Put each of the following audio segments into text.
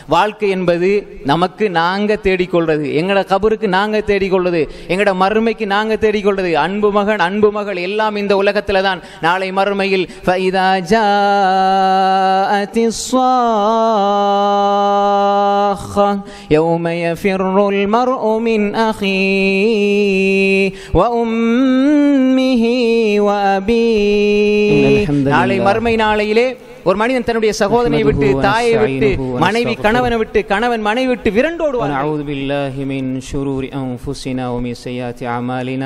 வாழ்க்கை என்பது நமக்கு நாங்க தேடிக்கொள்றது எங்கட கபருக்கு நாங்க தேடிக்கொள்றது எங்கட மறுமைக்கு நாங்க தேடிக்கொள்றது அன்பு மகன் அன்பு மகள் எல்லாம் இந்த உலகத்துல தான் நாளை மறுமையில் فَإِذَا جَاءَتِ الصَّاخَّةُ يَوْمَ يَفِرُّ الْمَرْءُ مِنْ أَخِيهِ وَأُمِّهِ وَأَبِيهِ الحمد لله. நாளை மறுமை நாளையிலே ஒரு மனிதன் தன்னுடைய சகோதரனை விட்டு نحمده தாயை விட்டு ونستعينه மனைவி ونستغفره. கணவனை விட்டு கணவன் மனைவி விட்டு விரண்டோடுவார் ونعوذ بالله من شرور أنفسنا ومن سيئات أعمالنا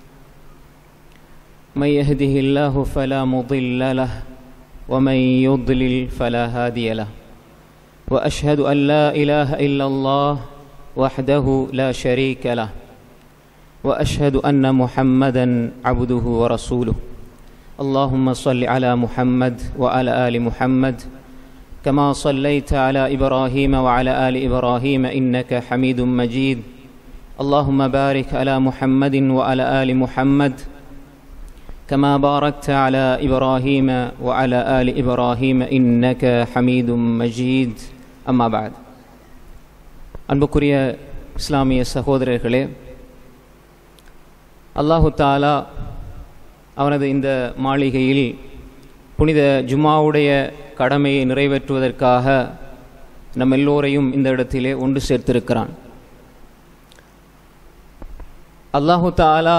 من يهده الله فلا مضل له ومن يضلل فلا هادي له وأشهد أن لا إله إلا الله وحده لا شريك له وأشهد أن محمدا عبده ورسوله اللهم صل على محمد وعلى آل محمد كما صليت على ابراهيم وعلى ال ابراهيم انك حميد مجيد اللهم بارك على محمد وعلى ال محمد كما باركت على ابراهيم وعلى ال ابراهيم انك حميد مجيد اما بعد அன்புக்குரிய இஸ்லாமிய சகோதரர்களே அல்லாஹு தாலா அவனது இந்த மாளிகையில் புனித ஜும்மாவுடைய கடமையை நிறைவேற்றுவதற்காக நம் எல்லோரையும் இந்த இடத்திலே ஒன்று சேர்த்திருக்கிறான் அல்லாஹு தாலா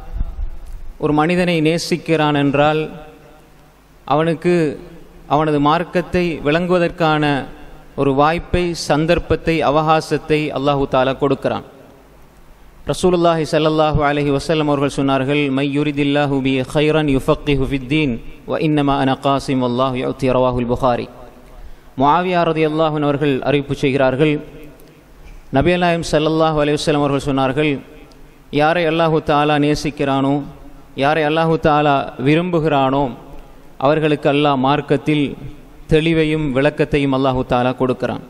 ஒரு மனிதனை நேசிக்கிறான் என்றால் அவனுக்கு அவனது மார்க்கத்தை விளங்குவதற்கான ஒரு வாய்ப்பை சந்தர்ப்பத்தை அவகாசத்தை அல்லாஹு தாலா கொடுக்கிறான் ரசூலுல்லாஹி ஸல்லல்லாஹு அலைஹி வஸல்லம் அவர்கள் சொன்னார்கள் மை யுரிதில்லாஹு பி ஹைரன் யுஃபக்கிஹு ஃபித்தீன் வ இன்னமா அன காசிம் அல்லாஹு யுத்தி ரவாஹுல் புகாரி முஆவியா ரலியல்லாஹு அன்ஹு அவர்கள் அறிவிப்பு செய்கிறார்கள் நபியல்லாஹிம் ஸல்லல்லாஹு அலைஹி வஸல்லம் அவர்கள் சொன்னார்கள் யாரை அல்லாஹு தாலா நேசிக்கிறானோ யாரை அல்லாஹு தாலா விரும்புகிறானோ அவர்களுக்கு அல்லாஹ் மார்க்கத்தில் தெளிவையும் விளக்கத்தையும் அல்லாஹு தாலா கொடுக்கிறான்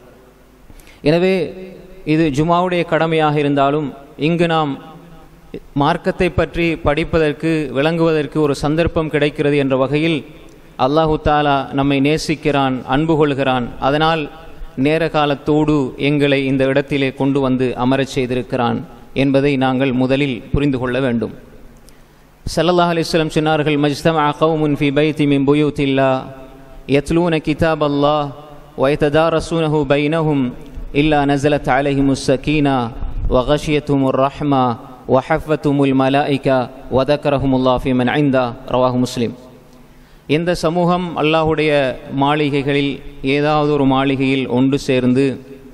எனவே இது ஜுமாவுடைய கடமையாக இருந்தாலும் இங்கு நாம் மார்க்கத்தை பற்றி படிப்பதற்கு விளங்குவதற்கு ஒரு சந்தர்ப்பம் கிடைக்கிறது என்ற வகையில் அல்லாஹு தாலா நம்மை நேசிக்கிறான் அன்பு கொள்கிறான் அதனால் நேர காலத்தோடு எங்களை இந்த இடத்திலே கொண்டு வந்து அமரச் செய்திருக்கிறான் என்பதை நாங்கள் முதலில் புரிந்து கொள்ள வேண்டும் ஸல்லல்லாஹு அலைஹி வஸல்லம் சொன்னார்கள் மஜ்தமஅ கௌமுன் ஃபி பைத்தி மின் புயூத்தில்லா யத்லூன கிதாப் அல்லாஹ் வயததாரசூனஹு பைனஹும் إلا نزلت عليهم السكينة وغشيتهم الرحمة وحفتهم الملائكة وذكرهم الله في من عنده رواه مسلم இந்த சமூகம் அல்லாஹுடைய மாளிகைகளில் ஏதாவது ஒரு மாளிகையில் ஒன்று சேர்ந்து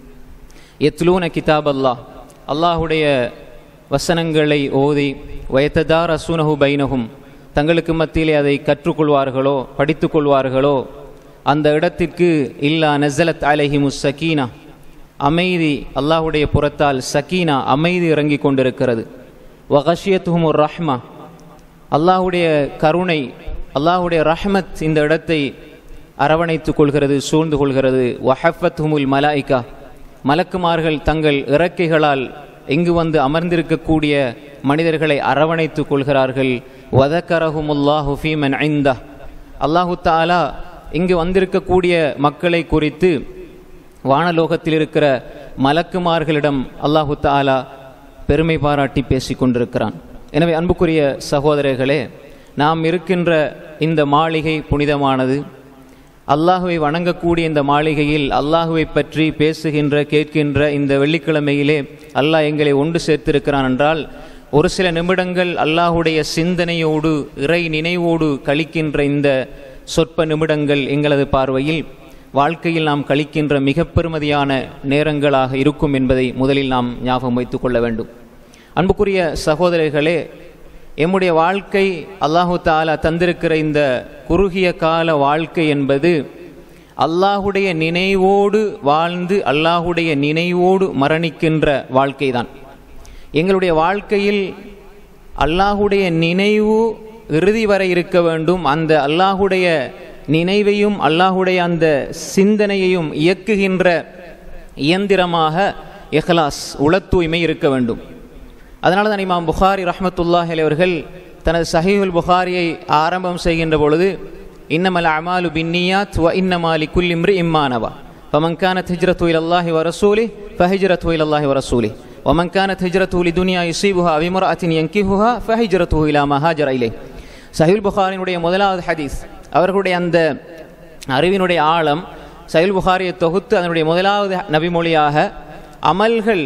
எத்லூன கிதாப் அல்லாஹ் அல்லாஹுடைய வசனங்களை ஓதி வயத்ததார் அசூனஹு பைனஹும் தங்களுக்கு மத்தியிலே அதை கற்றுக்கொள்வார்களோ படித்துக்கொள்வார்களோ அந்த இடத்திற்கு இல்லா நசலத் அலஹிமு சக்கீனா அமைதி அல்லாஹுடைய புறத்தால் சக்கீனா அமைதி இறங்கி கொண்டிருக்கிறது வகஷியத்துஹும் ஒரு ரஹ்மா அல்லாஹுடைய கருணை அல்லாஹுடைய ரஹ்மத் இந்த இடத்தை அரவணைத்துக் கொள்கிறது சூழ்ந்து கொள்கிறது வஹஃபத் ஹுமுல் மலாய்கா மலக்குமார்கள் தங்கள் இறக்கைகளால் இங்கு வந்து அமர்ந்திருக்கக்கூடிய மனிதர்களை அரவணைத்துக் கொள்கிறார்கள் வதக்கரஹுமுல்லாஹு ஃபீமன் ஐந்தா அல்லாஹு தாலா இங்கு வந்திருக்கக்கூடிய மக்களை குறித்து வானலோகத்தில் இருக்கிற மலக்குமார்களிடம் அல்லாஹு தாலா பெருமை பாராட்டி பேசிக் கொண்டிருக்கிறான் எனவே அன்புக்குரிய சகோதரர்களே நாம் இருக்கின்ற இந்த மாளிகை புனிதமானது அல்லாஹுவை வணங்கக்கூடிய இந்த மாளிகையில் அல்லாஹுவை பற்றி பேசுகின்ற கேட்கின்ற இந்த வெள்ளிக்கிழமையிலே அல்லாஹ் எங்களை ஒன்று சேர்த்திருக்கிறான் என்றால் ஒரு சில நிமிடங்கள் அல்லாஹுடைய சிந்தனையோடு இறை நினைவோடு கழிக்கின்ற இந்த சொற்ப நிமிடங்கள் எங்களது பார்வையில் வாழ்க்கையில் நாம் கழிக்கின்ற மிக பெருமதியான நேரங்களாக இருக்கும் என்பதை முதலில் நாம் ஞாபகம் வைத்துக் கொள்ள வேண்டும் அன்புக்குரிய சகோதரர்களே எம்முடைய வாழ்க்கை அல்லாஹு தாலா தந்திருக்கிற இந்த குறுகிய கால வாழ்க்கை என்பது அல்லாஹுடைய நினைவோடு வாழ்ந்து அல்லாஹுடைய நினைவோடு மரணிக்கின்ற வாழ்க்கைதான் எங்களுடைய வாழ்க்கையில் அல்லாஹுடைய நினைவு இறுதி வரை இருக்க வேண்டும் அந்த அல்லாஹுடைய நினைவையும் அல்லாஹுடைய அந்த சிந்தனையையும் இயக்குகின்ற இயந்திரமாக இஹ்லாஸ் உள தூய்மை இருக்க வேண்டும் அதனால தான் இமாம் புகாரி ரஹமத்துல்லாஹி அவர்கள் தனது சஹீஹுல் புகாரியை ஆரம்பம் செய்கின்ற பொழுது இன்னமல் அமாலு பின்னியாத் வ இன்னமாலி குல்லிம்ரி இம்மானவா فمن كانت هجرته إلى الله ورسوله فهجرته إلى الله ورسوله ومن كانت هجرته لدنيا يصيبها أو امرأة ينكهها فهجرته إلى ما هاجر إليه சஹில் புகாரினுடைய முதலாவது ஹதீஸ் அவர்களுடைய அந்த அறிவினுடைய ஆழம் சஹில் புகாரியை தொகுத்து அதனுடைய முதலாவது நபிமொழியாக அமல்கள்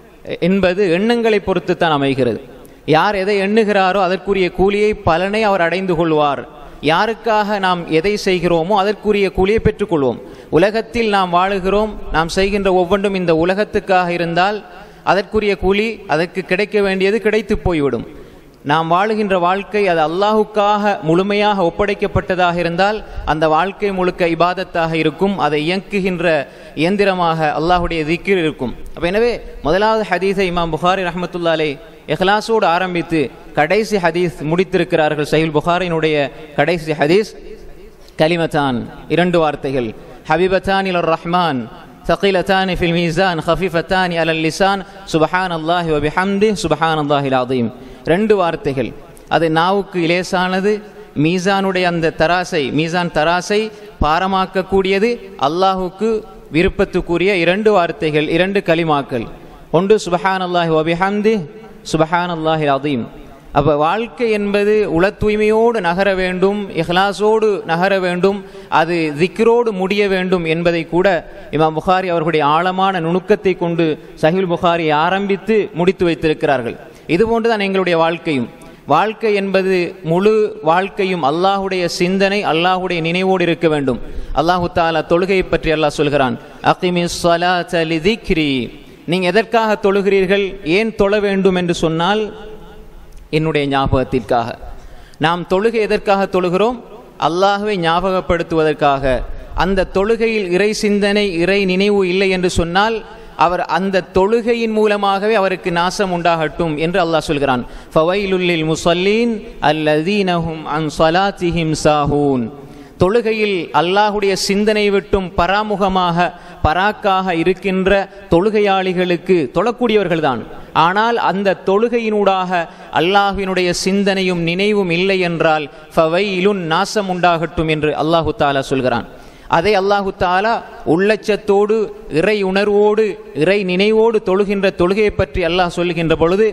என்பது எண்ணங்களை பொறுத்து தான் அமைகிறது யார் எதை எண்ணுகிறாரோ அதற்குரிய கூலியை பலனை அவர் அடைந்து கொள்வார் யாருக்காக நாம் எதை செய்கிறோமோ அதற்குரிய கூலியை பெற்றுக்கொள்வோம் உலகத்தில் நாம் வாழுகிறோம் நாம் செய்கின்ற ஒவ்வொன்றும் இந்த உலகத்துக்காக இருந்தால் அதற்குரிய கூலி அதற்கு கிடைக்க வேண்டியது கிடைத்து போய்விடும் நாம் வாழுகின்ற வாழ்க்கை அது அல்லாஹுக்காக முழுமையாக ஒப்படைக்கப்பட்டதாக இருந்தால் அந்த வாழ்க்கை முழுக்க இபாதத்தாக இருக்கும் அதை இயக்குகின்ற இயந்திரமாக அல்லாஹுடைய திக்கிர் இருக்கும் அப்ப எனவே முதலாவது ஹதீஸை இமாம் புகாரி ரஹமத்துல்லாலே இஹ்லாஸோடு ஆரம்பித்து கடைசி ஹதீஸ் முடித்திருக்கிறார்கள் சஹில் புகாரினுடைய கடைசி ஹதீஸ் கலிமத்தான் இரண்டு வார்த்தைகள் ஹபிபத்தான் இலர் ரஹ்மான் ثقيلتان في الميزان خفيفتان على اللسان سبحان الله وبحمده سبحان الله العظيم ரெண்டு வார்த்தைகள் அது நாவுக்கு இலேசானது மீசானுடைய அந்த தராசை மீசான் தராசை பாரமாக்கக்கூடியது அல்லாஹுக்கு விருப்பத்துக்குரிய இரண்டு வார்த்தைகள் இரண்டு கலிமாக்கள் ஒன்று சுபஹான் அல்லாஹி வபிஹம்தி சுபஹான் அல்லாஹி அதீம் அப்போ வாழ்க்கை என்பது உள தூய்மையோடு நகர வேண்டும் இஹ்லாஸோடு நகர வேண்டும் அது திக்ரோடு முடிய வேண்டும் என்பதை கூட இமாம் புகாரி அவர்களுடைய ஆழமான நுணுக்கத்தை கொண்டு சஹில் புகாரி ஆரம்பித்து முடித்து வைத்திருக்கிறார்கள் இதுபோன்றுதான் எங்களுடைய வாழ்க்கையும் வாழ்க்கை என்பது முழு வாழ்க்கையும் அல்லாஹுடைய சிந்தனை அல்லாஹுடைய நினைவோடு இருக்க வேண்டும் அல்லாஹு தாலா தொழுகையை பற்றி அல்லாஹ் சொல்கிறான் அகிமிஸ் ஸலாத்த லிதிக்ரி நீங்கள் எதற்காக தொழுகிறீர்கள் ஏன் தொழ வேண்டும் என்று சொன்னால் என்னுடைய ஞாபகத்திற்காக நாம் தொழுகை எதற்காக தொழுகிறோம் அல்லாஹுவை ஞாபகப்படுத்துவதற்காக அந்த தொழுகையில் இறை சிந்தனை இறை நினைவு இல்லை என்று சொன்னால் அவர் அந்த தொழுகையின் மூலமாகவே அவருக்கு நாசம் உண்டாகட்டும் என்று அல்லாஹ் சொல்கிறான் ஃபவைலுல்லில் முசல்லீன் அல்லதீனஹும் அன் சலாத்திஹிம் சாஹூன் தொழுகையில் அல்லாஹுடைய சிந்தனை விட்டும் பராமுகமாக பராக்காக இருக்கின்ற தொழுகையாளிகளுக்கு தொழக்கூடியவர்கள்தான் ஆனால் அந்த தொழுகையினூடாக அல்லாஹினுடைய சிந்தனையும் நினைவும் இல்லை என்றால் ஃபவையிலுன் நாசம் உண்டாகட்டும் என்று அல்லாஹு தாலா சொல்கிறான் அதை அல்லாஹு தாலா உள்ளச்சத்தோடு இறை உணர்வோடு இறை நினைவோடு தொழுகின்ற தொழுகையை பற்றி அல்லாஹ் சொல்லுகின்ற பொழுது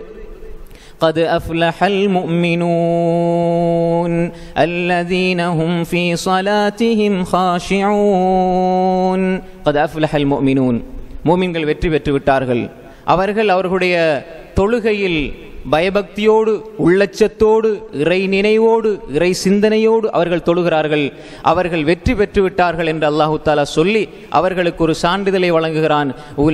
قد أفلح المؤمنون الذين هم في صلاتهم خاشعون قد أفلح المؤمنون மூமின்கள் வெற்றி பெற்று விட்டார்கள் அவர்கள் அவர்களுடைய தொழுகையில் பயபக்தியோடு உள்ளச்சத்தோடு இறை நினைவோடு இறை சிந்தனையோடு அவர்கள் தொழுகிறார்கள் அவர்கள் வெற்றி பெற்று விட்டார்கள் என்று அல்லாஹு தாலா சொல்லி அவர்களுக்கு ஒரு சான்றிதழை வழங்குகிறான்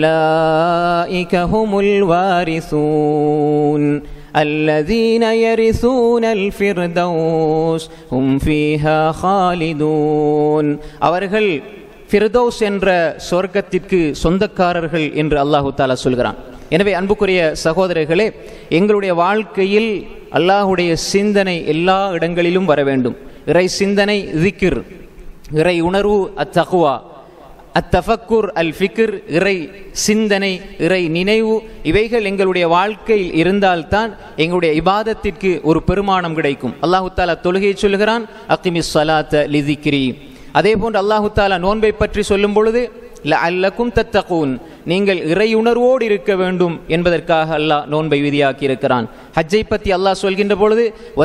உலாஇகஹுமுல் வாரிசூன் الذين يرثون الفردوس هم فيها خالدون அவர்கள் ஃபிர்தௌஸ் என்ற சொர்க்கத்திற்கு சொந்தக்காரர்கள் என்று அல்லாஹு தாலா சொல்கிறான் எனவே அன்புக்குரிய சகோதரர்களே எங்களுடைய வாழ்க்கையில் அல்லாஹுடைய சிந்தனை எல்லா இடங்களிலும் வர வேண்டும் இறை சிந்தனை திக்கிர் இறை உணர்வு அத்தகுவா அத்தஃபக்குர் அல் ஃபிக்ர் இறை சிந்தனை இறை நினைவு இவைகள் எங்களுடைய வாழ்க்கையில் இருந்தால்தான் எங்களுடைய இபாதத்திற்கு ஒரு பெருமானம் கிடைக்கும் அல்லாஹு தாலா தொழுகையை சொல்கிறான் அக்கிமிஸ் சலாத்த லிதிக்ரி அதே போன்று அல்லாஹு தாலா நோன்பை பற்றி சொல்லும் பொழுது அல்லக்கும் தத்தகூன் நீங்கள் இறையுணர்வோடு இருக்க வேண்டும் என்பதற்காக அல்லாஹ் நோன்பை விதியாக்கி இருக்கிறான் ஹஜ்ஜை பற்றி அல்லாஹ் சொல்கின்ற பொழுது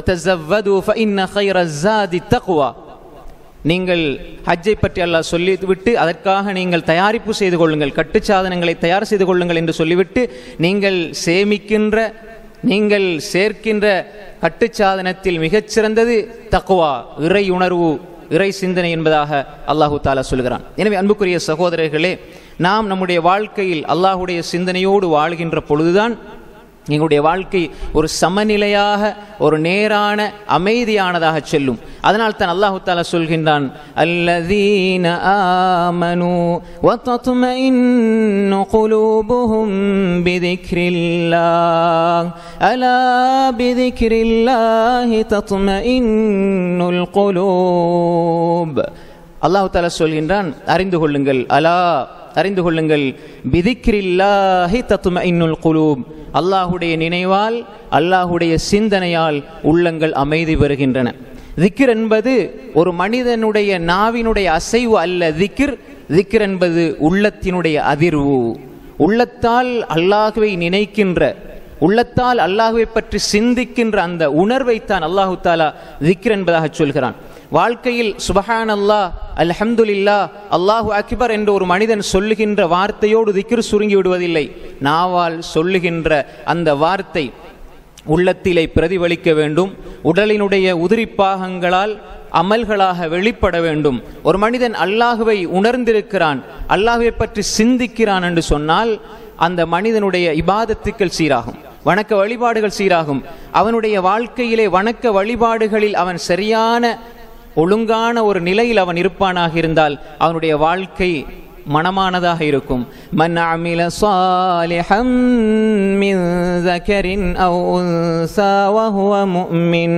தக்குவா நீங்கள் ஹஜ்ஜை பற்றி அல்லாஹ் சொல்லிவிட்டு அதற்காக நீங்கள் தயாரிப்பு செய்து கொள்ளுங்கள் கட்டுச்சாதனங்களை தயார் செய்து கொள்ளுங்கள் என்று சொல்லிவிட்டு நீங்கள் சேமிக்கின்ற நீங்கள் சேர்க்கின்ற கட்டுச்சாதனத்தில் மிகச்சிறந்தது தக்குவா இறை உணர்வு இறை சிந்தனை என்பதாக அல்லாஹு தாலா சொல்கிறான் எனவே அன்புக்குரிய சகோதரர்களே நாம் நம்முடைய வாழ்க்கையில் அல்லாஹுடைய சிந்தனையோடு வாழ்கின்ற பொழுதுதான் எங்களுடைய வாழ்க்கை ஒரு சமநிலையாக ஒரு நேரான அமைதியானதாக செல்லும் அதனால் தான் அல்லாஹு தாலா சொல்கின்றான் அல்லதீன ஆமனு وتطمئن قلوبهم بذكر الله ألا بذكر الله تطمئن القلوب அல்லாஹு தாலா சொல்கின்றான் அறிந்து கொள்ளுங்கள் அலா அறிந்து கொள்ளுங்கள் பிதிக்ரில்லாஹி தத்தும இன்னுல் குலூப் அல்லாஹுடைய நினைவால் அல்லாஹுடைய சிந்தனையால் உள்ளங்கள் அமைதி பெறுகின்றன திக்ர் என்பது ஒரு மனிதனுடைய நாவினுடைய அசைவு அல்ல திக்ர் திக்ர் என்பது உள்ளத்தினுடைய அதிர்வு உள்ளத்தால் அல்லாஹுவை நினைக்கின்ற உள்ளத்தால் அல்லாஹுவை பற்றி சிந்திக்கின்ற அந்த உணர்வைத்தான் அல்லாஹு தாலா திக்ர் என்பதாக சொல்கிறான் வாழ்க்கையில் சுபஹான் அல்லாஹ் அல்ஹம்துலில்லா அல்லாஹு அக்பர் என்று ஒரு மனிதன் சொல்லுகின்ற வார்த்தையோடு திக்ர் சுருங்கி விடுவதில்லை நாவால் சொல்லுகின்ற அந்த வார்த்தை உள்ளத்திலே பிரதிபலிக்க வேண்டும் உடலினுடைய உதிரிப்பாகங்களால் அமல்களாக வெளிப்பட வேண்டும் ஒரு மனிதன் அல்லாஹுவை உணர்ந்திருக்கிறான் அல்லாஹுவை பற்றி சிந்திக்கிறான் என்று சொன்னால் அந்த மனிதனுடைய இபாதத்துக்கள் சீராகும் வணக்க வழிபாடுகள் சீராகும் அவனுடைய வாழ்க்கையிலே வணக்க வழிபாடுகளில் அவன் சரியான ஒழுங்கான ஒரு நிலையில் அவன் இருப்பானாக இருந்தால் அவனுடைய வாழ்க்கை மனமானதாக இருக்கும் மன் அமில சாலிஹம் மின் ذكر أو أنثى وهو مؤمن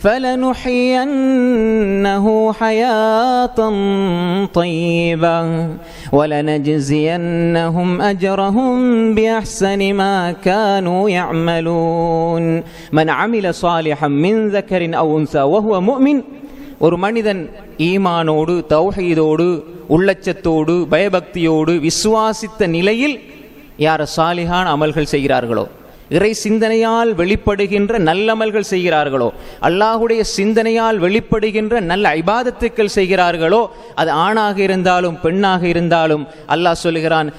فلنحيينه حياة طيبة ولنجزينهم أجرهم بأحسن ما كانوا يعملون من عمل صالحا من ذكر أو أنثى وهو مؤمن ஒரு மனிதன் ஈமானோடு தௌஹீதோடு உள்ளச்சத்தோடு பயபக்தியோடு விசுவாசித்த நிலையில் யார் சாலிகான அமல்கள் செய்கிறார்களோ இறை சிந்தனையால் வெளிப்படுகின்ற நல்லமல்கள் செய்கிறார்களோ அல்லாஹுடைய சிந்தனையால் வெளிப்படுகின்ற நல்ல ஐபாதத்துக்கள் செய்கிறார்களோ அது ஆணாக இருந்தாலும் பெண்ணாக இருந்தாலும் அல்லாஹ் சொல்லுகிறான்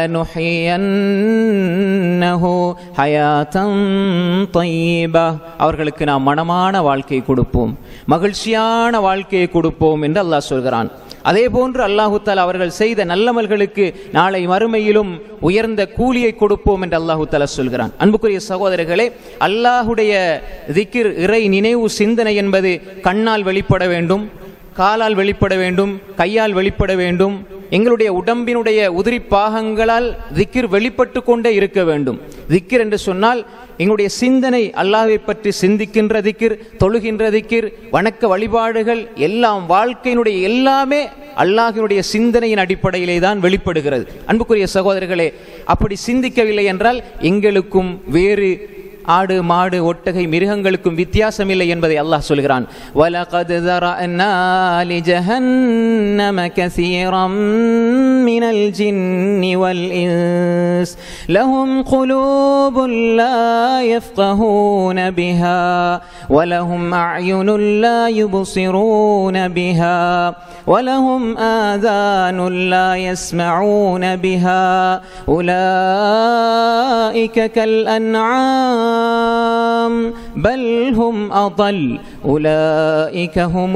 ஃபலனுஹியன்னஹு ஹயாத்தம் தய்யிபா அவர்களுக்கு நாம் மனமான வாழ்க்கையை கொடுப்போம் மகிழ்ச்சியான வாழ்க்கையை கொடுப்போம் என்று அல்லாஹ் சொல்கிறான் அதே போன்று அல்லாஹு தாலா அவர்கள் செய்த நல்லமல்களுக்கு நாளை மறுமையிலும் உயர்ந்த கூலியை கொடுப்போம் என்று அல்லாஹு தாலா சொல்கிறான் அன்புக்குரிய சகோதரர்களே அல்லாஹுடைய திக்கிர் இறை நினைவு சிந்தனை என்பது கண்ணால் வெளிப்பட வேண்டும் காலால் வெளிப்பட வேண்டும் கையால் வெளிப்பட வேண்டும் எங்களுடைய உடம்பினுடைய உதிரி பாகங்களால் திக்கிர் வெளிப்பட்டு கொண்டே இருக்க வேண்டும் திக்கிர் என்று சொன்னால் எங்களுடைய சிந்தனை அல்லாஹை பற்றி சிந்திக்கின்ற திக்கிர் தொழுகின்ற திக்கிர் வணக்க வழிபாடுகள் எல்லாம் வாழ்க்கையினுடைய எல்லாமே அல்லாஹினுடைய சிந்தனையின் அடிப்படையிலே தான் வெளிப்படுகிறது அன்புக்குரிய சகோதரர்களே அப்படி சிந்திக்கவில்லை என்றால் எங்களுக்கும் வேறு ஆடு மாடு ஒட்டகை மிருகங்களுக்கும் வித்தியாசம் இல்லை என்பதை அல்லாஹ் சொல்கிறான் وَلَقَدْ ذَرَأْنَا لِجَهَنَّمَ كَثِيرًا مِنَ الْجِنِّ وَالْإِنسِ لَهُمْ قُلُوبٌ لَا يَفْقَهُونَ بِهَا وَلَهُمْ أَعْيُنٌ لَا يُبْصِرُونَ بِهَا وَلَهُمْ آذَانٌ لَا يَسْمَعُونَ بِهَا أُولَئِكَ كالأنعام بل هم أضل أولئك هم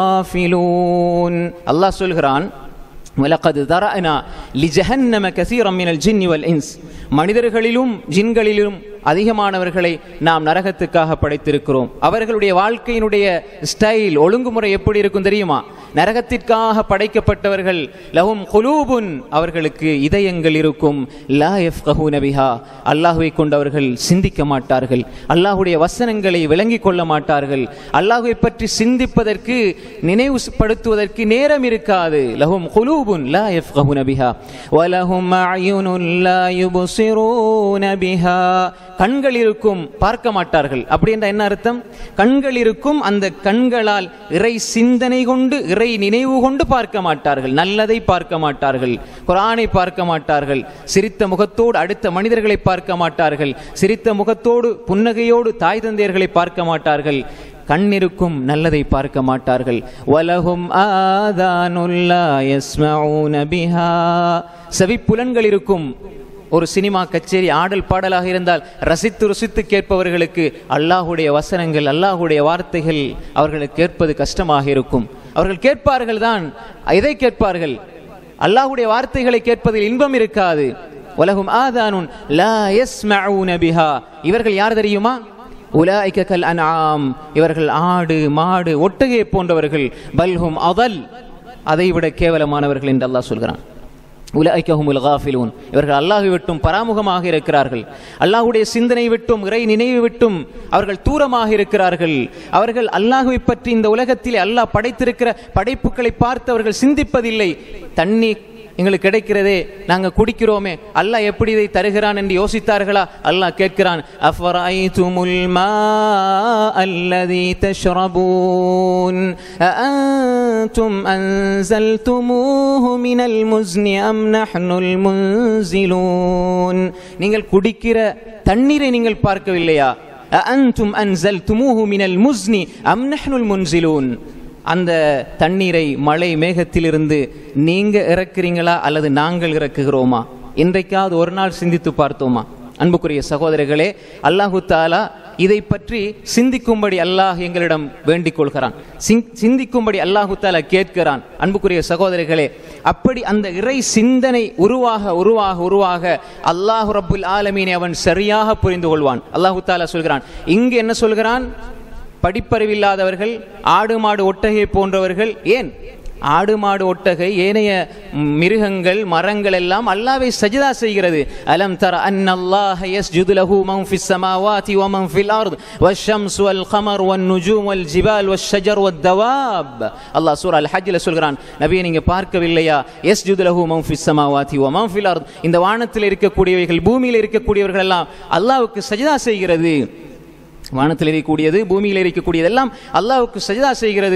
الغافلون الله சொல்கிறான் وَلَقَدْ ذَرَأْنَا لِجَهَنَّمَ كَثِيرًا مِنَ الْجِنِّ وَالْإِنسِ மனிதர்களிலும் ஜின்களிலும் அதிகமானவர்களை நாம் நரகத்துக்காக படைத்திருக்கிறோம் அவர்களுடைய வாழ்க்கையினுடைய ஸ்டைல் ஒழுங்குமுறை எப்படி இருக்கும் தெரியுமா நரகத்திற்காக படைக்கப்பட்டவர்கள் லஹும் குலூபுன் அவர்களுக்கு இதயங்கள் இருக்கும் லா யஃப்கஹூன பிஹா அல்லாஹ்வை கொண்டு அவர்கள் சிந்திக்க மாட்டார்கள் அல்லாஹ்வுடைய வசனங்களை விளங்கிக் கொள்ள மாட்டார்கள் அல்லாஹ்வை பற்றி சிந்திப்பதற்கு நினைவுபடுத்துவதற்கு நேரம் இருக்காது லஹும் குலூபுன் லா யஃப்கஹூன பிஹா வலஹும் அயுனுன் லா யுப்சிரூன பிஹா கண்கள் இருக்கும் பார்க்க மாட்டார்கள் அப்படி என்ற என்ன அர்த்தம் கண்கள் இருக்கும் அந்த கண்களால் இறை சிந்தனை கொண்டு இறை நினைவு கொண்டு பார்க்க மாட்டார்கள் நல்லதை பார்க்க மாட்டார்கள் குரானை பார்க்க மாட்டார்கள் சிரித்த முகத்தோடு அடுத்த மனிதர்களை பார்க்க மாட்டார்கள் சிரித்த முகத்தோடு புன்னகையோடு தாய் தந்தையர்களை பார்க்க மாட்டார்கள் கண்ணிருக்கும் நல்லதை பார்க்க மாட்டார்கள் வலகும் ஆதானுல்லா யஸ்மஊன பிஹா செவிப்புலன்கள் இருக்கும் ஒரு சினிமா கச்சேரி ஆடல் பாடலாக இருந்தால் ரசித்து ருசித்து கேட்பவர்களுக்கு அல்லாஹுடைய வசனங்கள் அல்லாஹுடைய வார்த்தைகள் அவர்களுக்கு கேட்பது கஷ்டமாக இருக்கும் அவர்கள் கேட்பார்கள் தான் எதை கேட்பார்கள் அல்லாஹுடைய வார்த்தைகளை கேட்பதில் இன்பம் இருக்காது உலகும் ஆதானுன் லா யஸ்மஊன பிஹா இவர்கள் யார் தெரியுமா உலாய்க கல் அன்ஆம் இவர்கள் ஆடு மாடு ஒட்டகையை போன்றவர்கள் பல்ஹும் அதல் அதைவிட கேவலமானவர்கள் என்று அல்லாஹ் சொல்கிறான் உலாய்க்கஹுமுல் காஃபிலூன் இவர்கள் அல்லாஹை விட்டும் பராமுகமாக இருக்கிறார்கள் அல்லாஹுடைய சிந்தனை விட்டும் இறை நினைவு விட்டும் அவர்கள் தூரமாக இருக்கிறார்கள் அவர்கள் அல்லாஹுவை பற்றி இந்த உலகத்திலே அல்லாஹ் படைத்திருக்கிற படைப்புகளை பார்த்து அவர்கள் சிந்திப்பதில்லை தண்ணி எங்களுக்கு கிடைக்கிறதே நாங்க குடிக்கிறோமே அல்லாஹ் எப்படி இதை தருகிறான் என்று யோசித்தார்களா அல்லாஹ் கேட்கிறான் அஃபரைதுமுல் மா அல்லதி தஷ்ரபூன் أأنتم أنزلتموه من المزن أم نحن المنزلون நீங்கள் குடிக்கிற தண்ணீரை நீங்கள் பார்க்கவில்லையா அஅன்தும் அன்சல்துமூஹு மினல் முஸ்னி அம் நஹ்னுல் முன்சிலூன் அந்த தண்ணீரை மழை மேகத்திலிருந்து நீங்க இறக்குறீங்களா அல்லது நாங்கள் இறக்குகிறோமா இன்றைக்காவது ஒரு நாள் சிந்தித்து பார்த்தோமா அன்புக்குரிய சகோதரர்களே அல்லாஹு தாலா இதை பற்றி சிந்திக்கும்படி அல்லாஹ் எங்களிடம் வேண்டிக் கொள்கிறான் சிந்- சிந்திக்கும்படி அல்லாஹு தாலா கேட்கிறான் அன்புக்குரிய சகோதரர்களே அப்படி அந்த இறை சிந்தனை உருவாக உருவாக உருவாக அல்லாஹ் ரப்புல் ஆலமீனை அவன் சரியாக புரிந்து கொள்வான் அல்லாஹு தாலா சொல்கிறான் இங்கு என்ன சொல்கிறான் படிப்பறிவில்லாதவர்கள் ஆடு மாடு ஒட்டகை போன்றவர்கள் ஏன் ஆடு மாடு ஒட்டகை ஏனைய மிருகங்கள் மரங்கள் எல்லாம் அல்லாவை சஜிதா செய்கிறது அலம் தர அன்னல்லாஹ யஸ்ஜுது லஹு மன் ஃபிஸ் ஸமாவாதி வ மன் ஃபில் அர்த் வஷம்ஸ் வல் கமர் வன் நுஜூம் வல் ஜிபால் வஷ் ஷஜர் வத் தவாப் அல்லாஹ் சூரா அல் ஹஜ்ல சொல்கிறான் நபியை நீங்க பார்க்கவில்லையா யஸ்ஜுது லஹு மன் ஃபிஸ் ஸமாவாதி வ மன் ஃபில் அர்த் இந்த வானத்தில் இருக்கக்கூடியவைகள் பூமியில் இருக்கக்கூடியவர்கள் எல்லாம் அல்லாஹ்வுக்கு சஜிதா செய்கிறது வானத்தில் இருக்கக்கூடியது பூமியில் இருக்கக்கூடியது எல்லாம் அல்லாஹ்வுக்கு சஜிதா செய்கிறது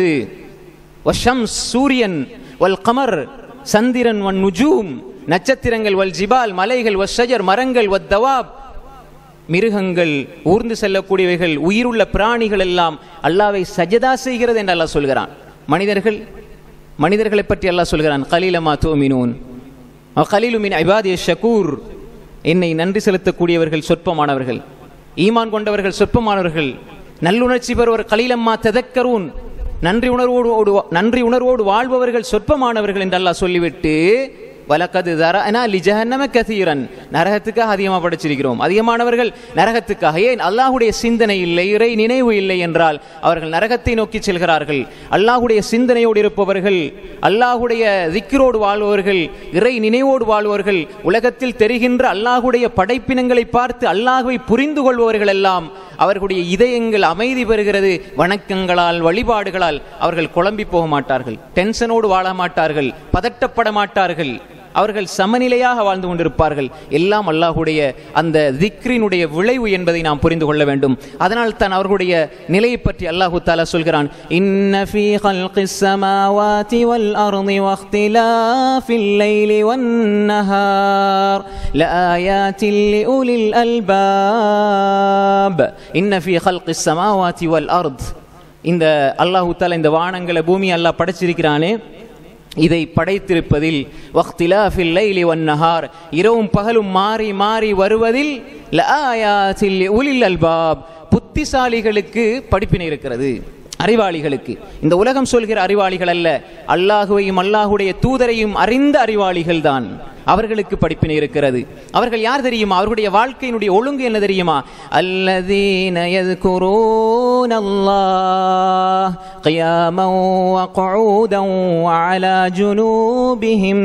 வஷம்ஸ் சூரியன் வல் கமர் சந்திரன் வன் நுஜூம் நட்சத்திரங்கள் வல் ஜிபால் மலைகள் வஷஜர் மரங்கள் வத் தவாப் மிருகங்கள் ஊர்ந்து செல்லக்கூடியவைகள் உயிருள்ள பிராணிகள் எல்லாம் அல்லாவை சஜதா செய்கிறது என்று அல்லாஹ் சொல்கிறான் மனிதர்கள் மனிதர்களை பற்றி அல்லாஹ் சொல்கிறான் கலீலமா தோமினூன் கலீலு மின் ஐபாதிய ஷகூர் என்னை நன்றி செலுத்தக்கூடியவர்கள் சொற்பமானவர்கள் ஈமான் கொண்டவர்கள் சொற்பமானவர்கள் நல்லுணர்ச்சி பெறுவர் கலீலம்மா ததக்கரூன் நன்றி உணர்வோடு ஓடு- நன்றி உணர்வோடு வாழ்பவர்கள் சொற்பமானவர்கள் என்று அல்லாஹ் சொல்லிவிட்டு வலக்கது தரனா லிஜஹன்னம கதீரன் நரகத்துக்காக அதிகமாக படைச்சிருக்கிறோம் அதிகமானவர்கள் நரகத்துக்காக ஏன் அல்லாஹுடைய சிந்தனை இல்லை இறை நினைவு இல்லை என்றால் அவர்கள் நரகத்தை நோக்கி செல்கிறார்கள் அல்லாஹுடைய சிந்தனையோடு இருப்பவர்கள் அல்லாஹுடைய திக்கிரோடு வாழ்பவர்கள் இறை நினைவோடு வாழ்பவர்கள் உலகத்தில் தெரிகின்ற அல்லாஹுடைய படைப்பினங்களை பார்த்து அல்லாஹுவை புரிந்து கொள்பவர்கள் எல்லாம் அவர்களுடைய இதயங்கள் அமைதி பெறுகிறது வணக்கங்களால் வழிபாடுகளால் அவர்கள் குழம்பி போக மாட்டார்கள் டென்ஷனோடு வாழ மாட்டார்கள் பதட்டப்பட மாட்டார்கள் அவர்கள் சமநிலையாக வாழ்ந்து கொண்டிருப்பார்கள் எல்லாம் அல்லாஹுடைய அந்த திக்ரினுடைய விளைவு என்பதை நாம் புரிந்து கொள்ள வேண்டும் அதனால் தான் அவர்களுடைய நிலையை பற்றி அல்லாஹு தாலா சொல்கிறான் இன்ன ஃபீ கல்கிஸ் ஸமாவாதி வல் அர்தி வக்திலாஃபில் லைலி வன் நஹார் லஆயாத்தின் லிஉலில் அல்பாப் இன்ன ஃபீ கல்கிஸ் ஸமாவாதி வல் அர்த் இந்த அல்லாஹு தாலா இந்த வானங்களை பூமி அல்லாஹ் படைச்சிருக்கிறானே இதை படைத்திருப்பதில் வக்திலாஃபில் லைலி வன்னஹார் இரவும் பகலும் மாறி மாறி வருவதில் லஆயாத்தில் உலில் அல்பாப் புத்திசாலிகளுக்கு படிப்பினை இருக்கிறது அறிவாளிகளுக்கு இந்த உலகம் சொல்கிற அறிவாளிகள் அல்ல அல்லாஹுவையும் அல்லாஹுடைய தூதரையும் அறிந்த அறிவாளிகள் தான் அவர்களுக்கு படிப்பினை இருக்கிறது அவர்கள் யார் தெரியுமா அவர்களுடைய வாழ்க்கையினுடைய ஒழுங்கு என்ன தெரியுமா அல்லதீன يذكرون الله قياما وقعودا وعلى جنوبهم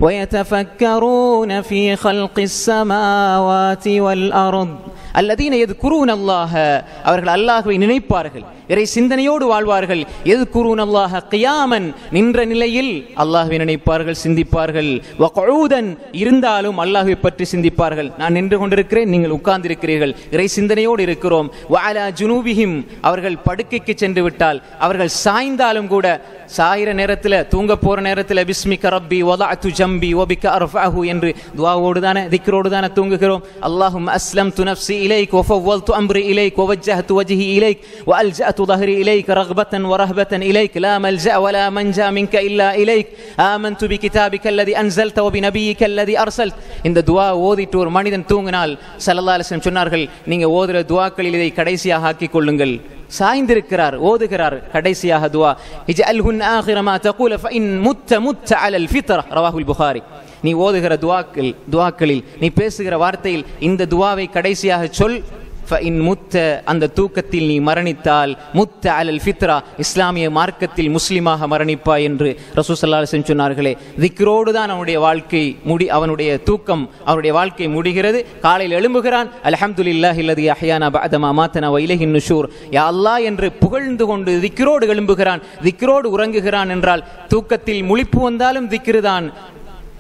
ويتفكرون في خلق السماوات والأرض அல்லதீன எதுக்குரூன் அல்லாஹ அவர்கள் அல்லாஹுவை நினைப்பார்கள் இறை சிந்தனையோடு வாழ்வார்கள் எதுக்குரூன் அல்லாஹ கியாமன் நின்ற நிலையில் அல்லாஹுவை நினைப்பார்கள் சிந்திப்பார்கள் வகூதன் இருந்தாலும் அல்லாஹுவை பற்றி சிந்திப்பார்கள் நான் நின்று கொண்டிருக்கிறேன் நீங்கள் உட்கார்ந்திருக்கிறீர்கள் இறை சிந்தனையோடு இருக்கிறோம் வாலா ஜுனூபிஹிம் அவர்கள் படுக்கைக்கு சென்று விட்டால் அவர்கள் சாய்ந்தாலும் கூட சாயிர நேரத்தில் தூங்க போற நேரத்தில் பிஸ்மிக ரப்பி வதஅத்து ஜம்பி வபிக அர்ஃபஹு என்று துஆவோடு தானே திக்ரோடு தானே தூங்குகிறோம் அல்லாஹும் அஸ்லம் து நஃப்சி இலைக் وفوضت أمري إليك ووجهت وجهي إليك وألجأت ظهري إليك رغبة ورهبة إليك لا ملجأ ولا منجا منك إلا إليك آمنت بكتابك الذي أنزلت وبنبيك الذي أرسلت இந்த துவா ஓதிட்டு ஒரு மனிதன் தூங்கினால் சல்லல்லாஹு அலைஹி வஸல்லம் சொன்னார்கள் நீங்க ஓதுற துவாக்களில் இதை கடைசியாக ஆக்கிக் கொள்ளுங்கள் சாய்ந்திருக்கிறார் ஓதுகிறார் கடைசியாக துவா இஜ்அல்ஹுன் ஆகிர மா தகூல ஃபஇன் முத்த முத்த அலல் ஃபித்ரா ரவாஹுல் புகாரி நீ ஓதுகிற துவாக்கள் துவாக்களில் நீ பேசுகிற வார்த்தையில் இந்த துவாவை கடைசியாக சொல் ஃபஇன் முத்த அந்த தூக்கத்தில் நீ மரணித்தால் முத்த அலல் ஃபித்ரா இஸ்லாமிய மார்க்கத்தில் முஸ்லிமாக மரணிப்பாய் என்று ரசூ ஸல்லல்லாஹு அலைஹி வஸல்லம் சொன்னார்களே திக்ரோடு தான் அவனுடைய வாழ்க்கை முடி அவனுடைய தூக்கம் அவனுடைய வாழ்க்கை முடிகிறது காலையில் எழும்புகிறான் அல்ஹம்துலில்லாஹி அல்லதி அஹ்யானா பஅத மா மாத்தனா வ இலைஹின் நுஷூர் யா அல்லாஹ் என்று புகழ்ந்து கொண்டு திக்ரோடு எழும்புகிறான் திக்ரோடு உறங்குகிறான் என்றால் தூக்கத்தில் முழிப்பு வந்தாலும் திக்ருதான்